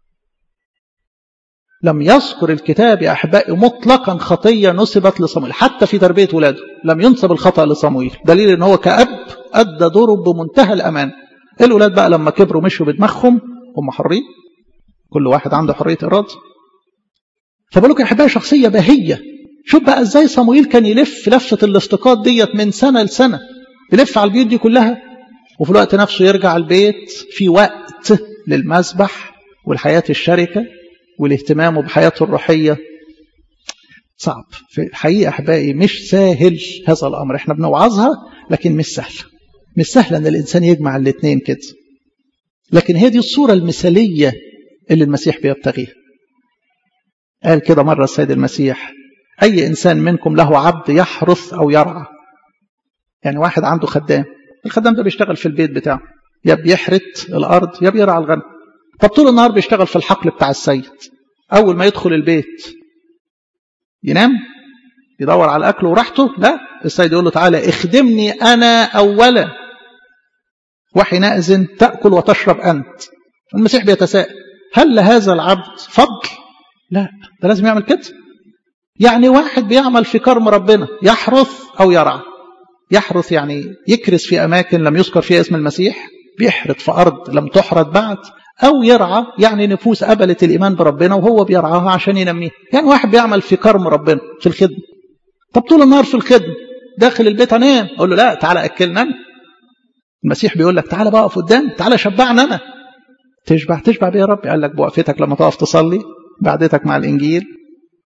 لم يذكر الكتاب يا أحبائي مطلقا خطية نسبت لصموئيل حتى في تربية ولاده لم ينسب الخطأ لصموئيل دليل ان هو كأب أدى دوره بمنتهى الأمان الولاد بقى لما كبروا مشوا بدماغهم هم حرين كل واحد عنده حرية إرادة فبقول يا أحبائي شخصية بهية شوف بقى ازاي صموئيل كان يلف لفة الافتقاد ديت من سنة لسنة يلف على البيوت دي كلها وفي الوقت نفسه يرجع البيت في وقت للمسبح والحياة الشركة والاهتمام بحياته الروحية صعب في الحقيقة أحبائي مش سهل هذا الأمر احنا بنوعظها لكن مش سهل مش سهل أن الإنسان يجمع الاثنين كده لكن هي دي الصورة المثالية اللي المسيح بيبتغيها قال كده مرة السيد المسيح أي إنسان منكم له عبد يحرث أو يرعى يعني واحد عنده خدام الخدام ده بيشتغل في البيت بتاعه يا بيحرث الأرض يا بيرعى الغنم طب طول النهار بيشتغل في الحقل بتاع السيد أول ما يدخل البيت ينام يدور على الأكل وراحته لا السيد يقول له تعالى اخدمني أنا أولا وحينئذ تأكل وتشرب أنت المسيح بيتساءل هل لهذا العبد فضل لا ده لازم يعمل كده يعني واحد بيعمل في كرم ربنا يحرث أو يرعى يحرث يعني يكرس في أماكن لم يذكر فيها اسم المسيح بيحرث في أرض لم تحرث بعد أو يرعى يعني نفوس قبلت الإيمان بربنا وهو بيرعاها عشان ينميها يعني واحد بيعمل في كرم ربنا في الخدمة طب طول النهار في الخدمة داخل البيت أنام أقول له لا تعالى أكلنا أنا المسيح بيقول لك تعالى بقى اقف قدام تعالى شبعنا أنا تشبع تشبع بيه يا رب قال لك بوقفتك لما تقف تصلي بعدتك مع الإنجيل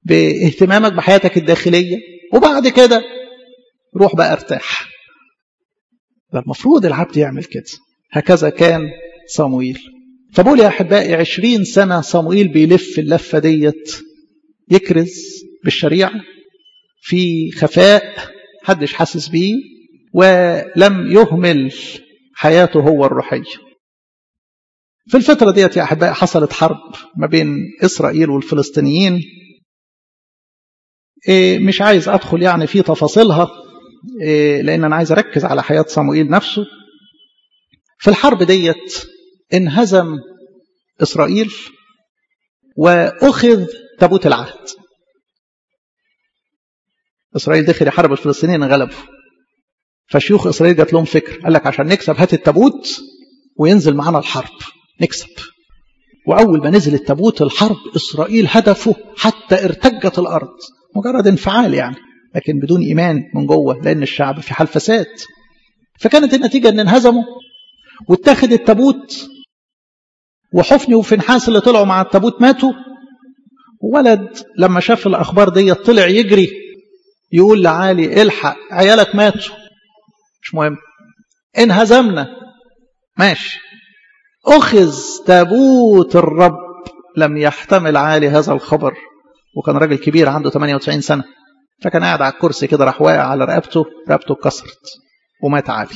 باهتمامك بحياتك الداخلية وبعد كده روح بقى ارتاح ده المفروض العبد يعمل كده هكذا كان صمويل فبقول يا أحبائي عشرين سنة صمويل بيلف اللفة ديت يكرز بالشريعة في خفاء حدش حاسس بيه ولم يهمل حياته هو الروحية في الفترة ديت يا أحبائي حصلت حرب ما بين إسرائيل والفلسطينيين مش عايز أدخل يعني في تفاصيلها لأن أنا عايز أركز على حياة صموئيل نفسه في الحرب ديت انهزم إسرائيل وأخذ تابوت العهد إسرائيل دخل يحارب الفلسطينيين غلبوا فشيوخ إسرائيل جات لهم فكر قال لك عشان نكسب هات التابوت وينزل معانا الحرب نكسب وأول ما نزل التابوت الحرب إسرائيل هدفه حتى ارتجت الأرض مجرد انفعال يعني لكن بدون إيمان من جوه لأن الشعب في حال فساد فكانت النتيجة أن انهزموا واتخذ التابوت وحفني وفنحاس اللي طلعوا مع التابوت ماتوا وولد لما شاف الأخبار دي طلع يجري يقول لعالي الحق عيالك ماتوا مش مهم انهزمنا ماشي أخذ تابوت الرب لم يحتمل عالي هذا الخبر وكان راجل كبير عنده 98 سنة فكان قاعد على الكرسي كده راح واقع على رقبته رقبته اتكسرت ومات عالي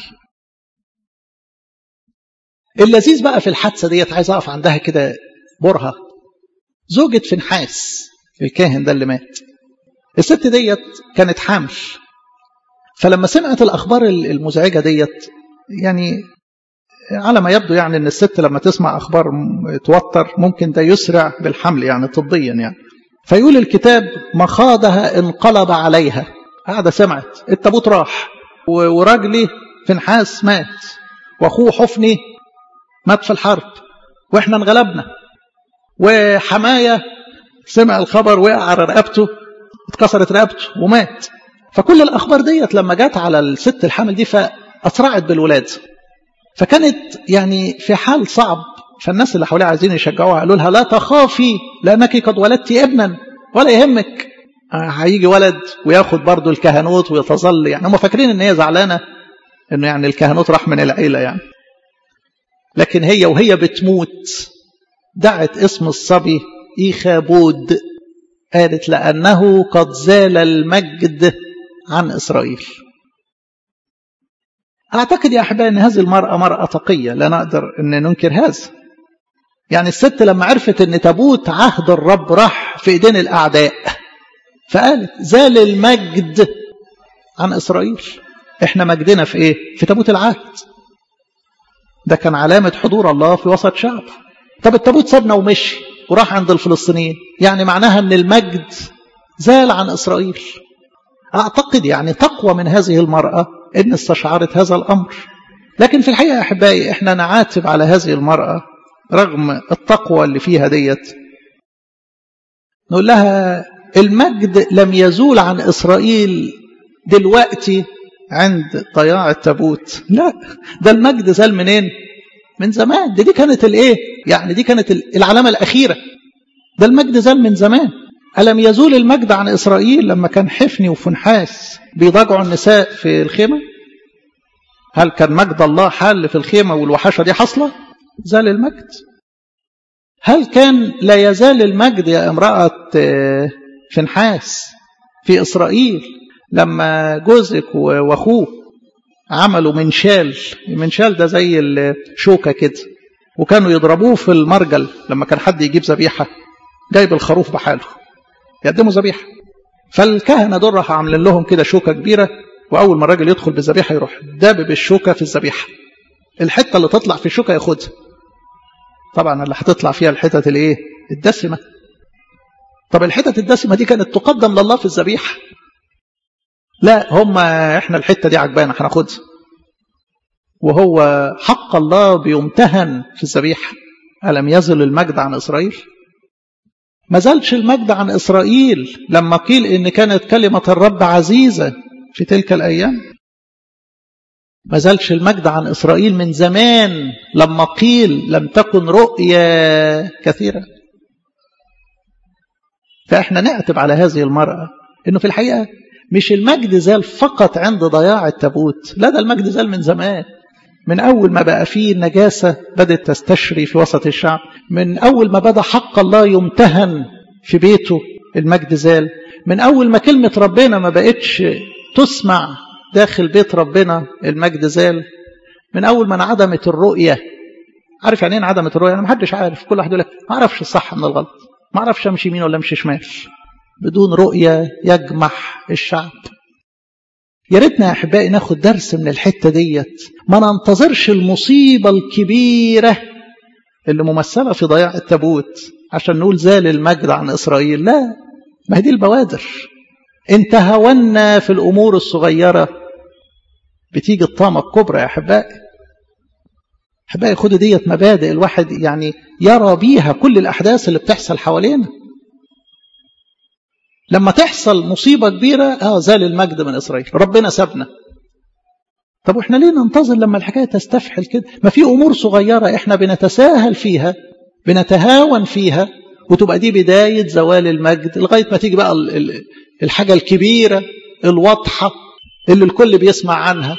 اللذيذ بقى في الحادثة ديت عايز أقف عندها كده برهة زوجة فنحاس الكاهن ده اللي مات الست ديت كانت حامل فلما سمعت الأخبار المزعجة ديت يعني على ما يبدو يعني ان الست لما تسمع اخبار توتر ممكن ده يسرع بالحمل يعني طبيا يعني فيقول الكتاب مخاضها انقلب عليها قاعده سمعت التابوت راح وراجلي فنحاس مات واخوه حفني مات في الحرب واحنا انغلبنا وحمايه سمع الخبر وقع على رقبته اتكسرت رقبته ومات فكل الاخبار ديت لما جت على الست الحامل دي فاسرعت بالولاده فكانت يعني في حال صعب فالناس اللي حواليها عايزين يشجعوها قالوا لها لا تخافي لانك قد ولدت ابنا ولا يهمك هيجي ولد وياخد برضه الكهنوت ويتظل يعني هم فاكرين ان هي زعلانه انه يعني الكهنوت راح من العيله يعني لكن هي وهي بتموت دعت اسم الصبي إيخابود قالت لأنه قد زال المجد عن إسرائيل أعتقد يا أحبائي أن هذه المرأة مرأة تقية لا نقدر أن ننكر هذا يعني الست لما عرفت أن تابوت عهد الرب راح في إيدين الأعداء فقالت زال المجد عن إسرائيل إحنا مجدنا في إيه؟ في تابوت العهد ده كان علامة حضور الله في وسط شعب طب التابوت سابنا ومشي وراح عند الفلسطينيين يعني معناها أن المجد زال عن إسرائيل أعتقد يعني تقوى من هذه المرأة إن استشعرت هذا الأمر لكن في الحقيقة أحبائي إحنا نعاتب على هذه المرأة رغم التقوى اللي فيها ديت نقول لها المجد لم يزول عن إسرائيل دلوقتي عند ضياع التابوت لا ده المجد زال منين من زمان دي, دي كانت الايه يعني دي كانت العلامة الأخيرة ده المجد زال من زمان ألم يزول المجد عن إسرائيل لما كان حفني وفنحاس بيضاجعوا النساء في الخيمة هل كان مجد الله حال في الخيمة والوحشة دي حصلة زال المجد هل كان لا يزال المجد يا امرأة فنحاس في إسرائيل لما جوزك واخوه عملوا منشال المنشال ده زي الشوكة كده وكانوا يضربوه في المرجل لما كان حد يجيب ذبيحة جايب الخروف بحاله يقدموا ذبيحة فالكهنة دول راح عاملين لهم كده شوكة كبيرة وأول ما الراجل يدخل بالذبيحة يروح دابب الشوكة في الذبيحة الحتة اللي تطلع في الشوكة ياخدها طبعا اللي هتطلع فيها الحتت الايه الدسمة طب الحتت الدسمة دي كانت تقدم لله في الذبيحة لا هم احنا الحتة دي عجبانا هناخدها وهو حق الله بيمتهن في الذبيحة ألم يزل المجد عن إسرائيل ما زالش المجد عن إسرائيل لما قيل إن كانت كلمة الرب عزيزة في تلك الأيام ما زالش المجد عن إسرائيل من زمان لما قيل لم تكن رؤيا كثيرة فإحنا نعتب على هذه المرأة إنه في الحقيقة مش المجد زال فقط عند ضياع التابوت لا ده المجد زال من زمان من أول ما بقى فيه النجاسة بدأت تستشري في وسط الشعب من أول ما بدأ حق الله يمتهن في بيته المجد زال من أول ما كلمة ربنا ما بقتش تسمع داخل بيت ربنا المجد زال من أول ما انعدمت الرؤية عارف يعني ايه انعدمت الرؤية أنا محدش عارف كل واحد يقول لك ما أعرفش الصح من الغلط ما أعرفش أمشي يمين ولا أمشي شمال بدون رؤية يجمح الشعب يا ريتنا يا احبائي ناخد درس من الحته ديت ما ننتظرش المصيبه الكبيره اللي ممثله في ضياع التابوت عشان نقول زال المجد عن اسرائيل لا ما هي دي البوادر ان تهاونا في الامور الصغيره بتيجي الطامه الكبرى يا احبائي احبائي خدوا ديت مبادئ الواحد يعني يرى بيها كل الاحداث اللي بتحصل حوالينا لما تحصل مصيبة كبيرة اه زال المجد من إسرائيل ربنا سابنا طب واحنا ليه ننتظر لما الحكاية تستفحل كده ما في أمور صغيرة احنا بنتساهل فيها بنتهاون فيها وتبقى دي بداية زوال المجد لغاية ما تيجي بقى الحاجة الكبيرة الواضحة اللي الكل بيسمع عنها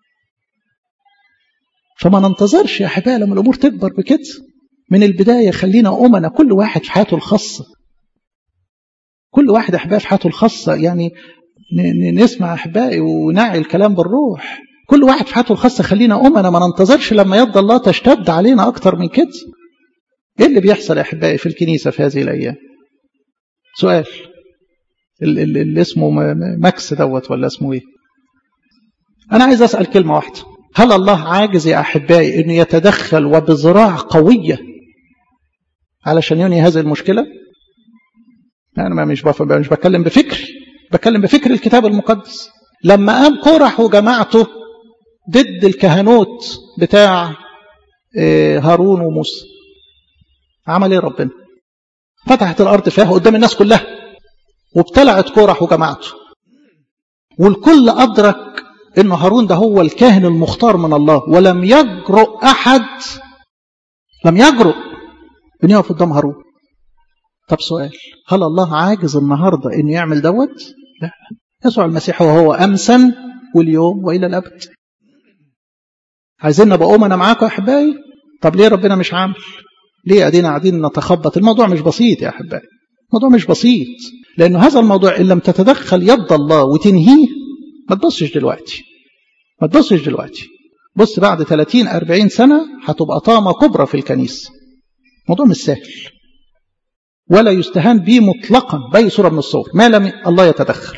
فما ننتظرش يا حبايبي لما الأمور تكبر بكده من البداية خلينا أمنا كل واحد في حياته الخاصة كل واحد أحبائي في حياته الخاصة يعني نسمع أحبائي ونعي الكلام بالروح كل واحد في حياته الخاصة خلينا أمنا ما ننتظرش لما يد الله تشتد علينا أكتر من كده إيه اللي بيحصل يا أحبائي في الكنيسة في هذه الأيام سؤال اللي, اللي اسمه ماكس دوت ولا اسمه إيه أنا عايز أسأل كلمة واحدة هل الله عاجز يا أحبائي أنه يتدخل وبذراع قوية علشان ينهي هذه المشكلة أنا مش مش بتكلم بفكري بتكلم بفكر الكتاب المقدس لما قام قرح وجماعته ضد الكهنوت بتاع هارون وموسى عمل ايه ربنا فتحت الارض فيها قدام الناس كلها وابتلعت قرح وجماعته والكل ادرك ان هارون ده هو الكاهن المختار من الله ولم يجرؤ احد لم يجرؤ ان يقف قدام هارون طب سؤال هل الله عاجز النهاردة انه يعمل دوت لا يسوع المسيح وهو امسا واليوم والى الابد عايزين نبقى امنا معاكم يا احبائي طب ليه ربنا مش عامل ليه قاعدين قاعدين نتخبط الموضوع مش بسيط يا احبائي الموضوع مش بسيط لانه هذا الموضوع ان لم تتدخل يد الله وتنهيه ما تبصش دلوقتي ما تبصش دلوقتي بص بعد 30 40 سنه هتبقى طامه كبرى في الكنيسه الموضوع مش سهل ولا يستهان به مطلقا بأي صورة من الصور ما لم الله يتدخل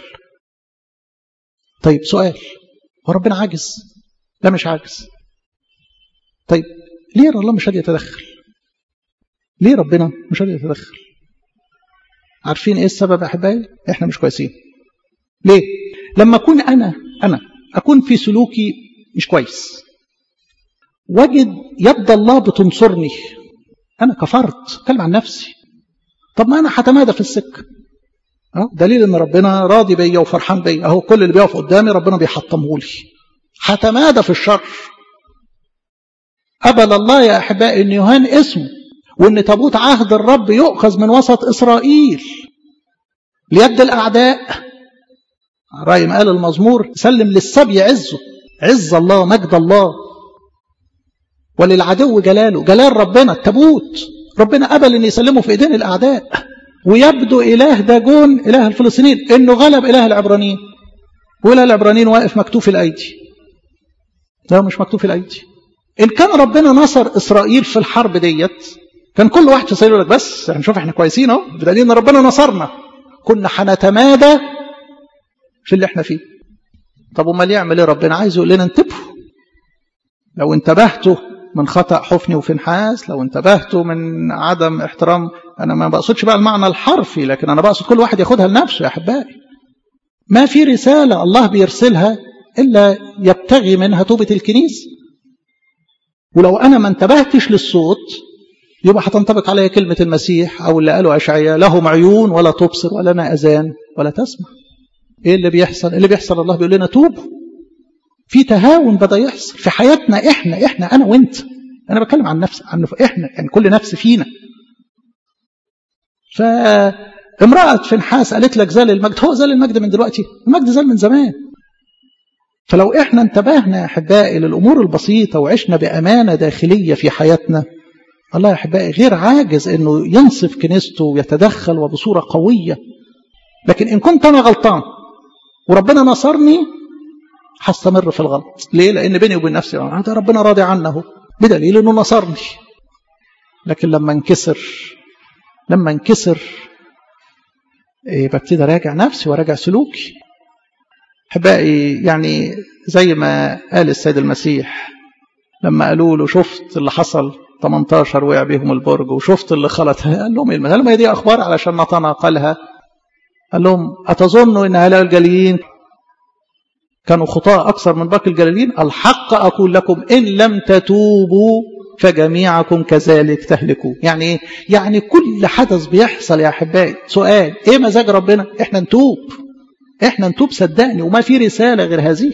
طيب سؤال هو ربنا عاجز لا مش عاجز طيب ليه الله مش راضي يتدخل ليه ربنا مش راضي يتدخل عارفين ايه السبب يا احبائي احنا مش كويسين ليه لما اكون انا انا اكون في سلوكي مش كويس وجد يد الله بتنصرني انا كفرت اتكلم عن نفسي طب ما انا هتمادى في السكه أه؟ دليل ان ربنا راضي بيا وفرحان بيا اهو كل اللي بيقف قدامي ربنا بيحطمه لي هتمادى في الشر قبل الله يا احبائي ان يهان اسمه وان تابوت عهد الرب يؤخذ من وسط اسرائيل ليد الاعداء رأي قال المزمور سلم للسبي عزه عز الله مجد الله وللعدو جلاله جلال ربنا التابوت ربنا قبل ان يسلمه في ايدين الاعداء ويبدو اله داجون اله الفلسطينيين انه غلب اله العبرانيين واله العبرانيين واقف مكتوف الايدي لا مش مكتوف الايدي ان كان ربنا نصر اسرائيل في الحرب ديت كان كل واحد في اسرائيل يقول لك بس هنشوف احنا كويسين اهو بدليل ان ربنا نصرنا كنا هنتمادى في اللي احنا فيه طب امال يعمل ايه ربنا عايز يقول لنا انتبهوا لو انتبهتوا من خطأ حفني وفنحاس لو انتبهتوا من عدم احترام أنا ما بقصدش بقى المعنى الحرفي لكن أنا بقصد كل واحد ياخدها لنفسه يا أحبائي ما في رسالة الله بيرسلها إلا يبتغي منها توبة الكنيسة ولو أنا ما انتبهتش للصوت يبقى هتنطبق عليا كلمة المسيح أو اللي قاله أشعياء لهم عيون ولا تبصر ولنا أذان ولا تسمع إيه اللي بيحصل اللي بيحصل الله بيقول لنا توبوا في تهاون بدا يحصل في حياتنا احنا احنا انا وانت انا بتكلم عن نفسي عن احنا يعني كل نفس فينا امرأة فنحاس قالت لك زال المجد هو زال المجد من دلوقتي المجد زال من زمان فلو احنا انتبهنا يا احبائي للامور البسيطه وعشنا بامانه داخليه في حياتنا الله يا احبائي غير عاجز انه ينصف كنيسته ويتدخل وبصوره قويه لكن ان كنت انا غلطان وربنا نصرني هستمر في الغلط ليه لان بيني وبين نفسي هذا ربنا راضي عنه بدليل انه نصرني لكن لما انكسر لما انكسر إيه ببتدي اراجع نفسي وراجع سلوكي احبائي يعني زي ما قال السيد المسيح لما قالوا له شفت اللي حصل 18 وقع بيهم البرج وشفت اللي خلط قال لهم ايه قال لهم دي اخبار علشان نتناقلها قال لهم اتظنوا ان هؤلاء الجليليين كانوا خطاة أكثر من باقي الجليلين الحق أقول لكم إن لم تتوبوا فجميعكم كذلك تهلكوا يعني إيه؟ يعني كل حدث بيحصل يا أحبائي سؤال إيه مزاج ربنا إحنا نتوب إحنا نتوب صدقني وما في رسالة غير هذه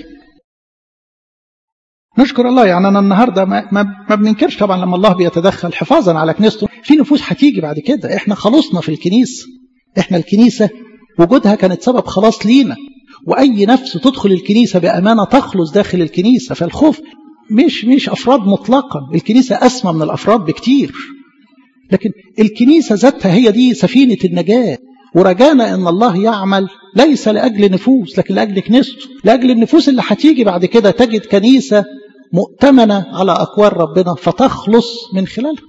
نشكر الله يعني أنا النهاردة ما, ما, ما بننكرش طبعا لما الله بيتدخل حفاظا على كنيسته في نفوس هتيجي بعد كده إحنا خلصنا في الكنيسة إحنا الكنيسة وجودها كانت سبب خلاص لينا وأي نفس تدخل الكنيسة بأمانة تخلص داخل الكنيسة فالخوف مش مش أفراد مطلقا الكنيسة أسمى من الأفراد بكتير لكن الكنيسة ذاتها هي دي سفينة النجاة ورجانا أن الله يعمل ليس لأجل نفوس لكن لأجل كنيسته لأجل النفوس اللي هتيجي بعد كده تجد كنيسة مؤتمنة على أقوال ربنا فتخلص من خلالها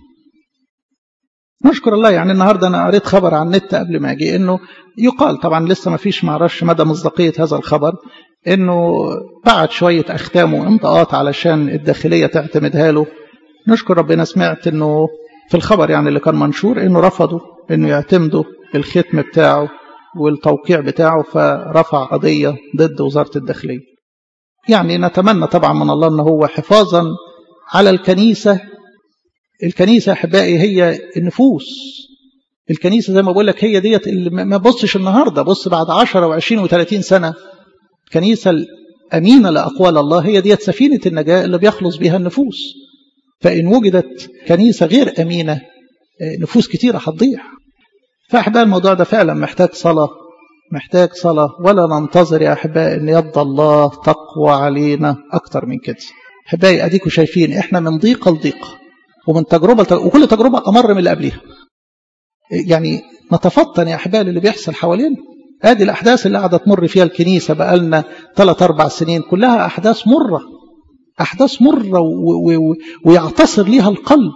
نشكر الله يعني النهاردة أنا قريت خبر عن النت قبل ما أجي إنه يقال طبعا لسه ما فيش معرفش مدى مصداقية هذا الخبر إنه بعت شوية أختام وإمضاءات علشان الداخلية تعتمدها له نشكر ربنا سمعت إنه في الخبر يعني اللي كان منشور إنه رفضوا إنه يعتمدوا الختم بتاعه والتوقيع بتاعه فرفع قضية ضد وزارة الداخلية يعني نتمنى طبعا من الله أنه هو حفاظا على الكنيسة الكنيسة أحبائي هي النفوس الكنيسة زي ما بقول لك هي ديت اللي ما بصش النهاردة بص بعد 10 و20 و30 سنة الكنيسة الأمينة لأقوال الله هي ديت سفينة النجاة اللي بيخلص بها النفوس فإن وجدت كنيسة غير أمينة نفوس كتيرة هتضيع فأحباء الموضوع ده فعلا محتاج صلاة محتاج صلاة ولا ننتظر يا أحباء أن يد الله تقوى علينا أكتر من كده أحبائي أديكم شايفين إحنا من ضيقة لضيقة ومن تجربة لتجربة وكل تجربة أمر من اللي قبلها يعني نتفطن يا أحبائي اللي بيحصل حوالينا ادي الأحداث اللي قاعدة تمر فيها الكنيسة بقالنا ثلاث أربع سنين كلها أحداث مرة أحداث مرة ويعتصر ليها القلب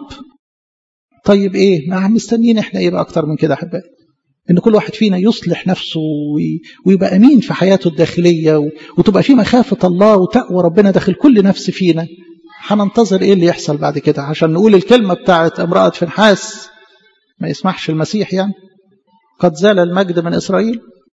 طيب إيه ما مستنيين إحنا إيه بقى أكتر من كده أحبائي إن كل واحد فينا يصلح نفسه ويبقى أمين في حياته الداخلية وتبقى في مخافة الله وتقوى ربنا داخل كل نفس فينا هننتظر إيه اللي يحصل بعد كده عشان نقول الكلمة بتاعت امرأة فنحاس ما يسمحش المسيح يعني قد زال المجد من إسرائيل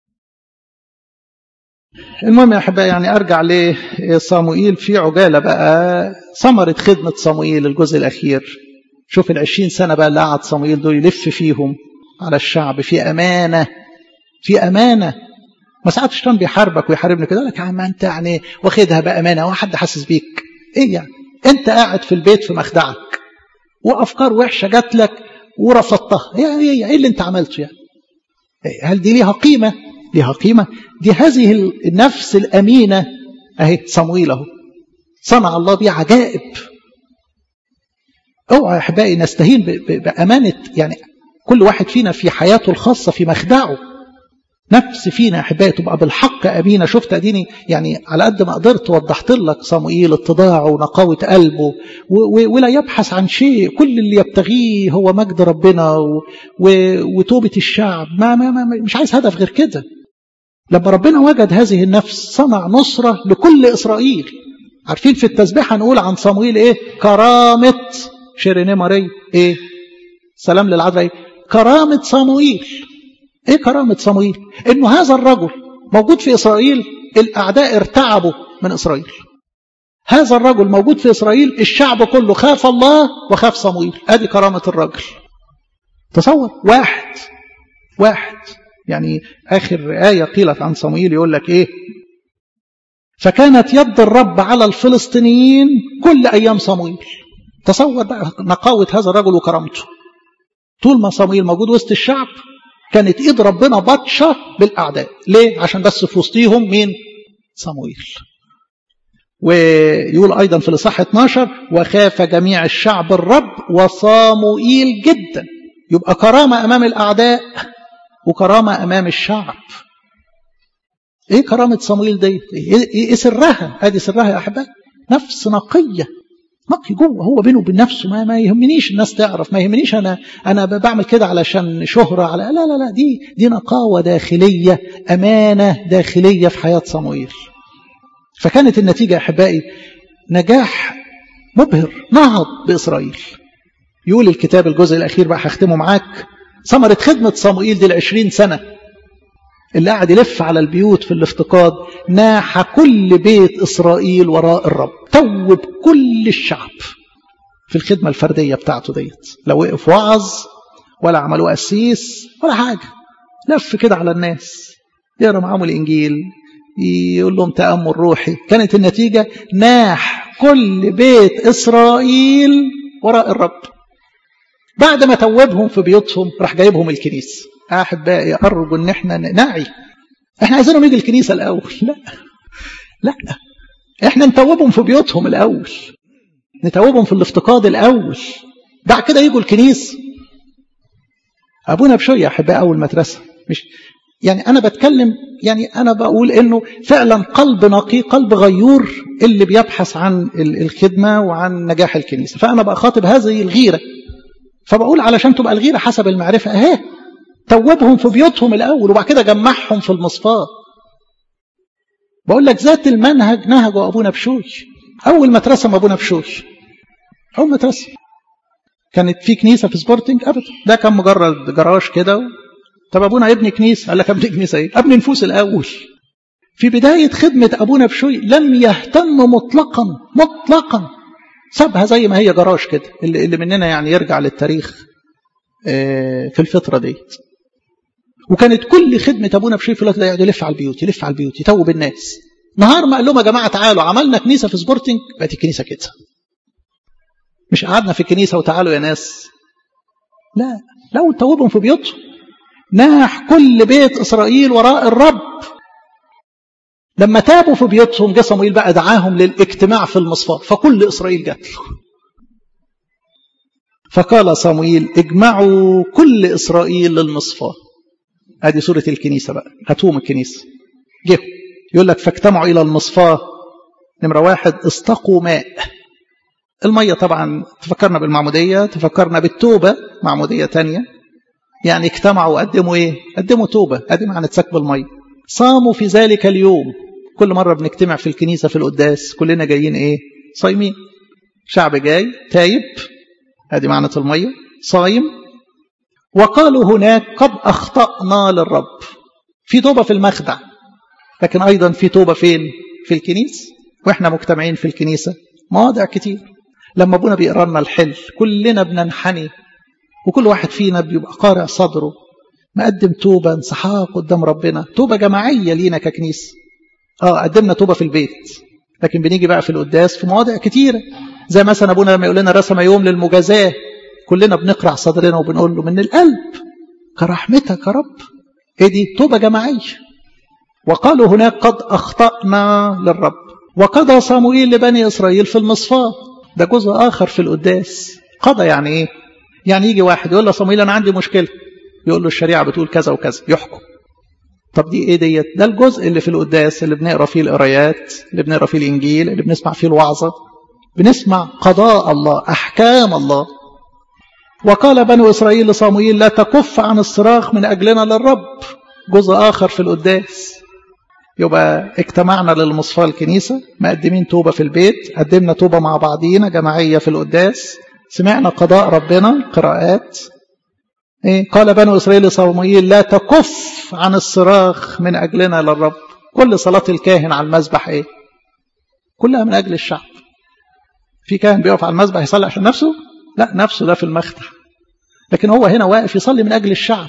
المهم يا أحبائي يعني أرجع لصاموئيل في عجالة بقى ثمرة خدمة صاموئيل الجزء الأخير شوف العشرين سنة بقى اللي قعد صاموئيل دول يلف فيهم على الشعب في أمانة في أمانة ما ساعات الشيطان بيحاربك ويحاربني كده لك يا عم أنت يعني واخدها بأمانة هو حد حاسس بيك إيه يعني أنت قاعد في البيت في مخدعك وأفكار وحشة جات لك ورفضتها يعني إيه اللي أنت عملته يعني هل دي ليها قيمة ليها قيمة دي هذه النفس الأمينة أهي صمويل أهو صنع الله بيه عجائب اوعى يا احبائي نستهين بأمانة يعني كل واحد فينا في حياته الخاصة في مخدعه نفس فينا يا احبائي تبقى بالحق امينه شفت اديني يعني على قد ما قدرت وضحت لك صموئيل اتضاعه ونقاوه قلبه ولا يبحث عن شيء كل اللي يبتغيه هو مجد ربنا وتوبه الشعب ما, ما, ما مش عايز هدف غير كده لما ربنا وجد هذه النفس صنع نصره لكل اسرائيل عارفين في التسبيح هنقول عن صموئيل ايه كرامه شيرينيه ماري ايه سلام للعذراء ايه كرامه صموئيل ايه كرامة صموئيل انه هذا الرجل موجود في اسرائيل الاعداء ارتعبوا من اسرائيل هذا الرجل موجود في اسرائيل الشعب كله خاف الله وخاف صموئيل ادي كرامة الرجل تصور واحد واحد يعني اخر آية قيلت عن صموئيل يقول لك ايه فكانت يد الرب على الفلسطينيين كل ايام صموئيل تصور بقى نقاوة هذا الرجل وكرامته طول ما صموئيل موجود وسط الشعب كانت ايد ربنا بطشه بالاعداء ليه عشان بس في وسطيهم مين صمويل ويقول ايضا في الاصحاح 12 وخاف جميع الشعب الرب وصاموئيل جدا يبقى كرامه امام الاعداء وكرامه امام الشعب ايه كرامه صموئيل دي ايه, إيه سرها ادي سرها يا احبائي نفس نقيه نقي جوه هو بينه وبين نفسه ما, ما يهمنيش الناس تعرف ما يهمنيش انا انا بعمل كده علشان شهره على لا لا لا دي دي نقاوه داخليه امانه داخليه في حياه صموئيل فكانت النتيجه يا احبائي نجاح مبهر نهض باسرائيل يقول الكتاب الجزء الاخير بقى هختمه معاك ثمره خدمه صموئيل دي العشرين سنه اللي قاعد يلف على البيوت في الافتقاد ناح كل بيت إسرائيل وراء الرب توب كل الشعب في الخدمة الفردية بتاعته ديت لا وقف وعظ ولا عملوا قسيس ولا حاجة لف كده على الناس يقرا معاهم الإنجيل يقول لهم تأمل روحي كانت النتيجة ناح كل بيت إسرائيل وراء الرب بعد ما توبهم في بيوتهم راح جايبهم الكنيسه احبائي ارجو ان احنا نعي احنا عايزينهم يجي الكنيسه الاول لا لا احنا نتوبهم في بيوتهم الاول نتوبهم في الافتقاد الاول بعد كده يجوا الكنيسه ابونا بشويه يا احبائي اول مدرسه مش يعني انا بتكلم يعني انا بقول انه فعلا قلب نقي قلب غيور اللي بيبحث عن الخدمه وعن نجاح الكنيسه فانا بخاطب هذه الغيره فبقول علشان تبقى الغيره حسب المعرفه اهي توبهم في بيوتهم الأول وبعد كده جمعهم في المصفاة بقول لك ذات المنهج نهجه أبونا بشوي أول ما اترسم أبونا بشوي أول ما اترسم كانت في كنيسة في سبورتنج أبدا ده كان مجرد جراج كده طب أبونا ابني كنيسة قال لك ابني كنيسة إيه ابني نفوس الأول في بداية خدمة أبونا بشوي لم يهتم مطلقا مطلقا سابها زي ما هي جراج كده اللي, اللي مننا يعني يرجع للتاريخ في الفترة ديت وكانت كل خدمة أبونا بشوي في الوقت ده يقعد يلف على البيوت يلف على البيوت يتوب الناس نهار ما قال لهم يا جماعة تعالوا عملنا كنيسة في سبورتنج بقت الكنيسة كده مش قعدنا في الكنيسة وتعالوا يا ناس لا لو توبهم في بيوتهم ناح كل بيت إسرائيل وراء الرب لما تابوا في بيوتهم جه صمويل بقى دعاهم للاجتماع في المصفاة فكل إسرائيل جات له فقال صمويل اجمعوا كل إسرائيل للمصفاة ادي سورة الكنيسة بقى هاتوهم الكنيسة جه يقول لك فاجتمعوا إلى المصفاة نمرة واحد استقوا ماء المية طبعا تفكرنا بالمعمودية تفكرنا بالتوبة معمودية تانية يعني اجتمعوا وقدموا ايه قدموا توبة ادي معنى سكب المية صاموا في ذلك اليوم كل مرة بنجتمع في الكنيسة في القداس كلنا جايين ايه صايمين شعب جاي تايب ادي معنى المية صايم وقالوا هناك قد أخطأنا للرب في توبة في المخدع لكن أيضا في توبة فين في الكنيسة وإحنا مجتمعين في الكنيسة مواضع كتير لما أبونا بيقرا لنا الحل كلنا بننحني وكل واحد فينا بيبقى قارع صدره مقدم توبة انسحاق قدام ربنا توبة جماعية لينا ككنيسة اه قدمنا توبة في البيت لكن بنيجي بقى في القداس في مواضع كتيرة زي مثلا أبونا لما يقول لنا رسم يوم للمجازاة كلنا بنقرع صدرنا وبنقول له من القلب كرحمتك يا رب ايه دي توبة جماعية وقالوا هناك قد أخطأنا للرب وقضى صموئيل لبني إسرائيل في المصفاة ده جزء آخر في القداس قضى يعني إيه يعني يجي واحد يقول له صموئيل أنا عندي مشكلة يقول له الشريعة بتقول كذا وكذا يحكم طب دي ايه ديت ده الجزء اللي في القداس اللي بنقرا فيه القرايات اللي بنقرا فيه الانجيل اللي بنسمع فيه الوعظه بنسمع قضاء الله احكام الله وقال بنو إسرائيل لصموئيل لا تكف عن الصراخ من أجلنا للرب جزء آخر في القداس يبقى اجتمعنا للمصفى الكنيسة مقدمين توبة في البيت قدمنا توبة مع بعضينا جماعية في القداس سمعنا قضاء ربنا قراءات إيه؟ قال بنو إسرائيل لصموئيل لا تكف عن الصراخ من أجلنا للرب كل صلاة الكاهن على المذبح إيه كلها من أجل الشعب في كاهن بيقف على المذبح يصلي عشان نفسه لا نفسه ده في المخدع لكن هو هنا واقف يصلي من أجل الشعب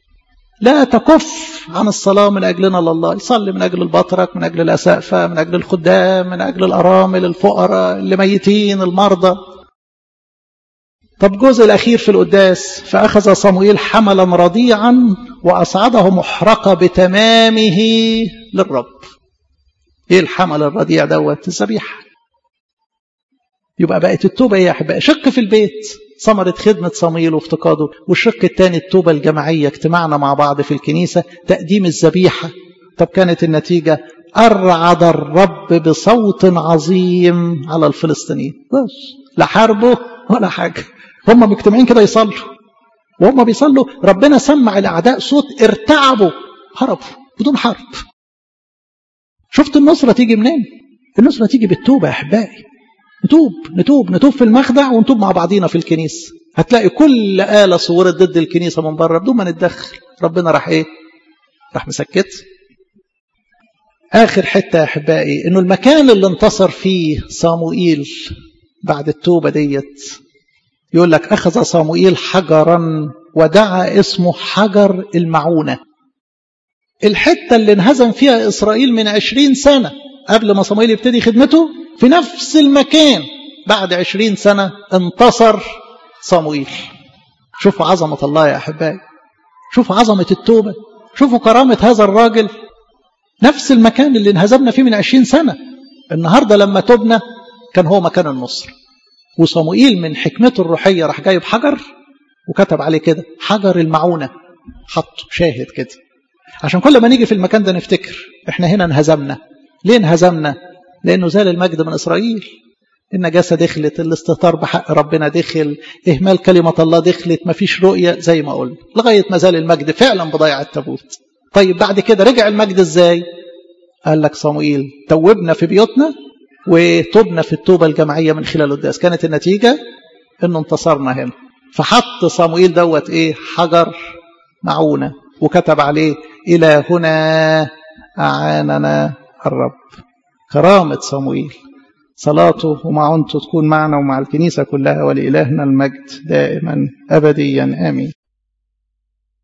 لا تكف عن الصلاة من أجلنا لله يصلي من أجل البطرك من أجل الأسقفة من أجل الخدام من أجل الأرامل الفقراء اللي ميتين المرضى طب الجزء الأخير في القداس فأخذ صموئيل حملا رضيعا وأصعده محرقة بتمامه للرب إيه الحمل الرضيع دوت الذبيحة يبقى بقت التوبة يا أحبائي شق في البيت ثمرة خدمة صموئيل وافتقاده والشق الثاني التوبة الجماعية اجتماعنا مع بعض في الكنيسة تقديم الذبيحة طب كانت النتيجة أرعد الرب بصوت عظيم على الفلسطينيين بس لا حاربوا ولا حاجة هم مجتمعين كده يصلوا وهم بيصلوا ربنا سمع الأعداء صوت ارتعبوا هربوا بدون حرب شفت النصرة تيجي منين النصرة تيجي بالتوبة يا أحبائي نتوب نتوب نتوب في المخدع ونتوب مع بعضينا في الكنيسة هتلاقي كل آلة صورت ضد الكنيسة من بره بدون ما نتدخل ربنا راح ايه راح مسكت آخر حتة يا أحبائي إنه المكان اللي انتصر فيه صاموئيل بعد التوبة ديت يقول لك أخذ صاموئيل حجرا ودعا اسمه حجر المعونة الحتة اللي انهزم فيها إسرائيل من عشرين سنة قبل ما صاموئيل يبتدي خدمته في نفس المكان بعد عشرين سنة انتصر صاموئيل شوفوا عظمة الله يا أحبائي شوفوا عظمة التوبة شوفوا كرامة هذا الراجل نفس المكان اللي انهزمنا فيه من عشرين سنة النهاردة لما تبنا كان هو مكان النصر وصموئيل من حكمته الروحية راح جايب حجر وكتب عليه كده حجر المعونة حطه شاهد كده عشان كل ما نيجي في المكان ده نفتكر احنا هنا انهزمنا ليه انهزمنا لانه زال المجد من اسرائيل النجاسة دخلت الاستهتار بحق ربنا دخل إهمال كلمة الله دخلت مفيش رؤية زي ما قلنا لغاية ما زال المجد فعلا بضيع التابوت طيب بعد كده رجع المجد ازاي قال لك صموئيل توبنا في بيوتنا وتوبنا في التوبة الجماعية من خلال القداس كانت النتيجة انه انتصرنا هنا فحط صموئيل دوت ايه حجر معونة وكتب عليه إلى هنا أعاننا الرب كرامة صموئيل صلاته ومعونته تكون معنا ومع الكنيسة كلها ولإلهنا المجد دائما أبديا آمين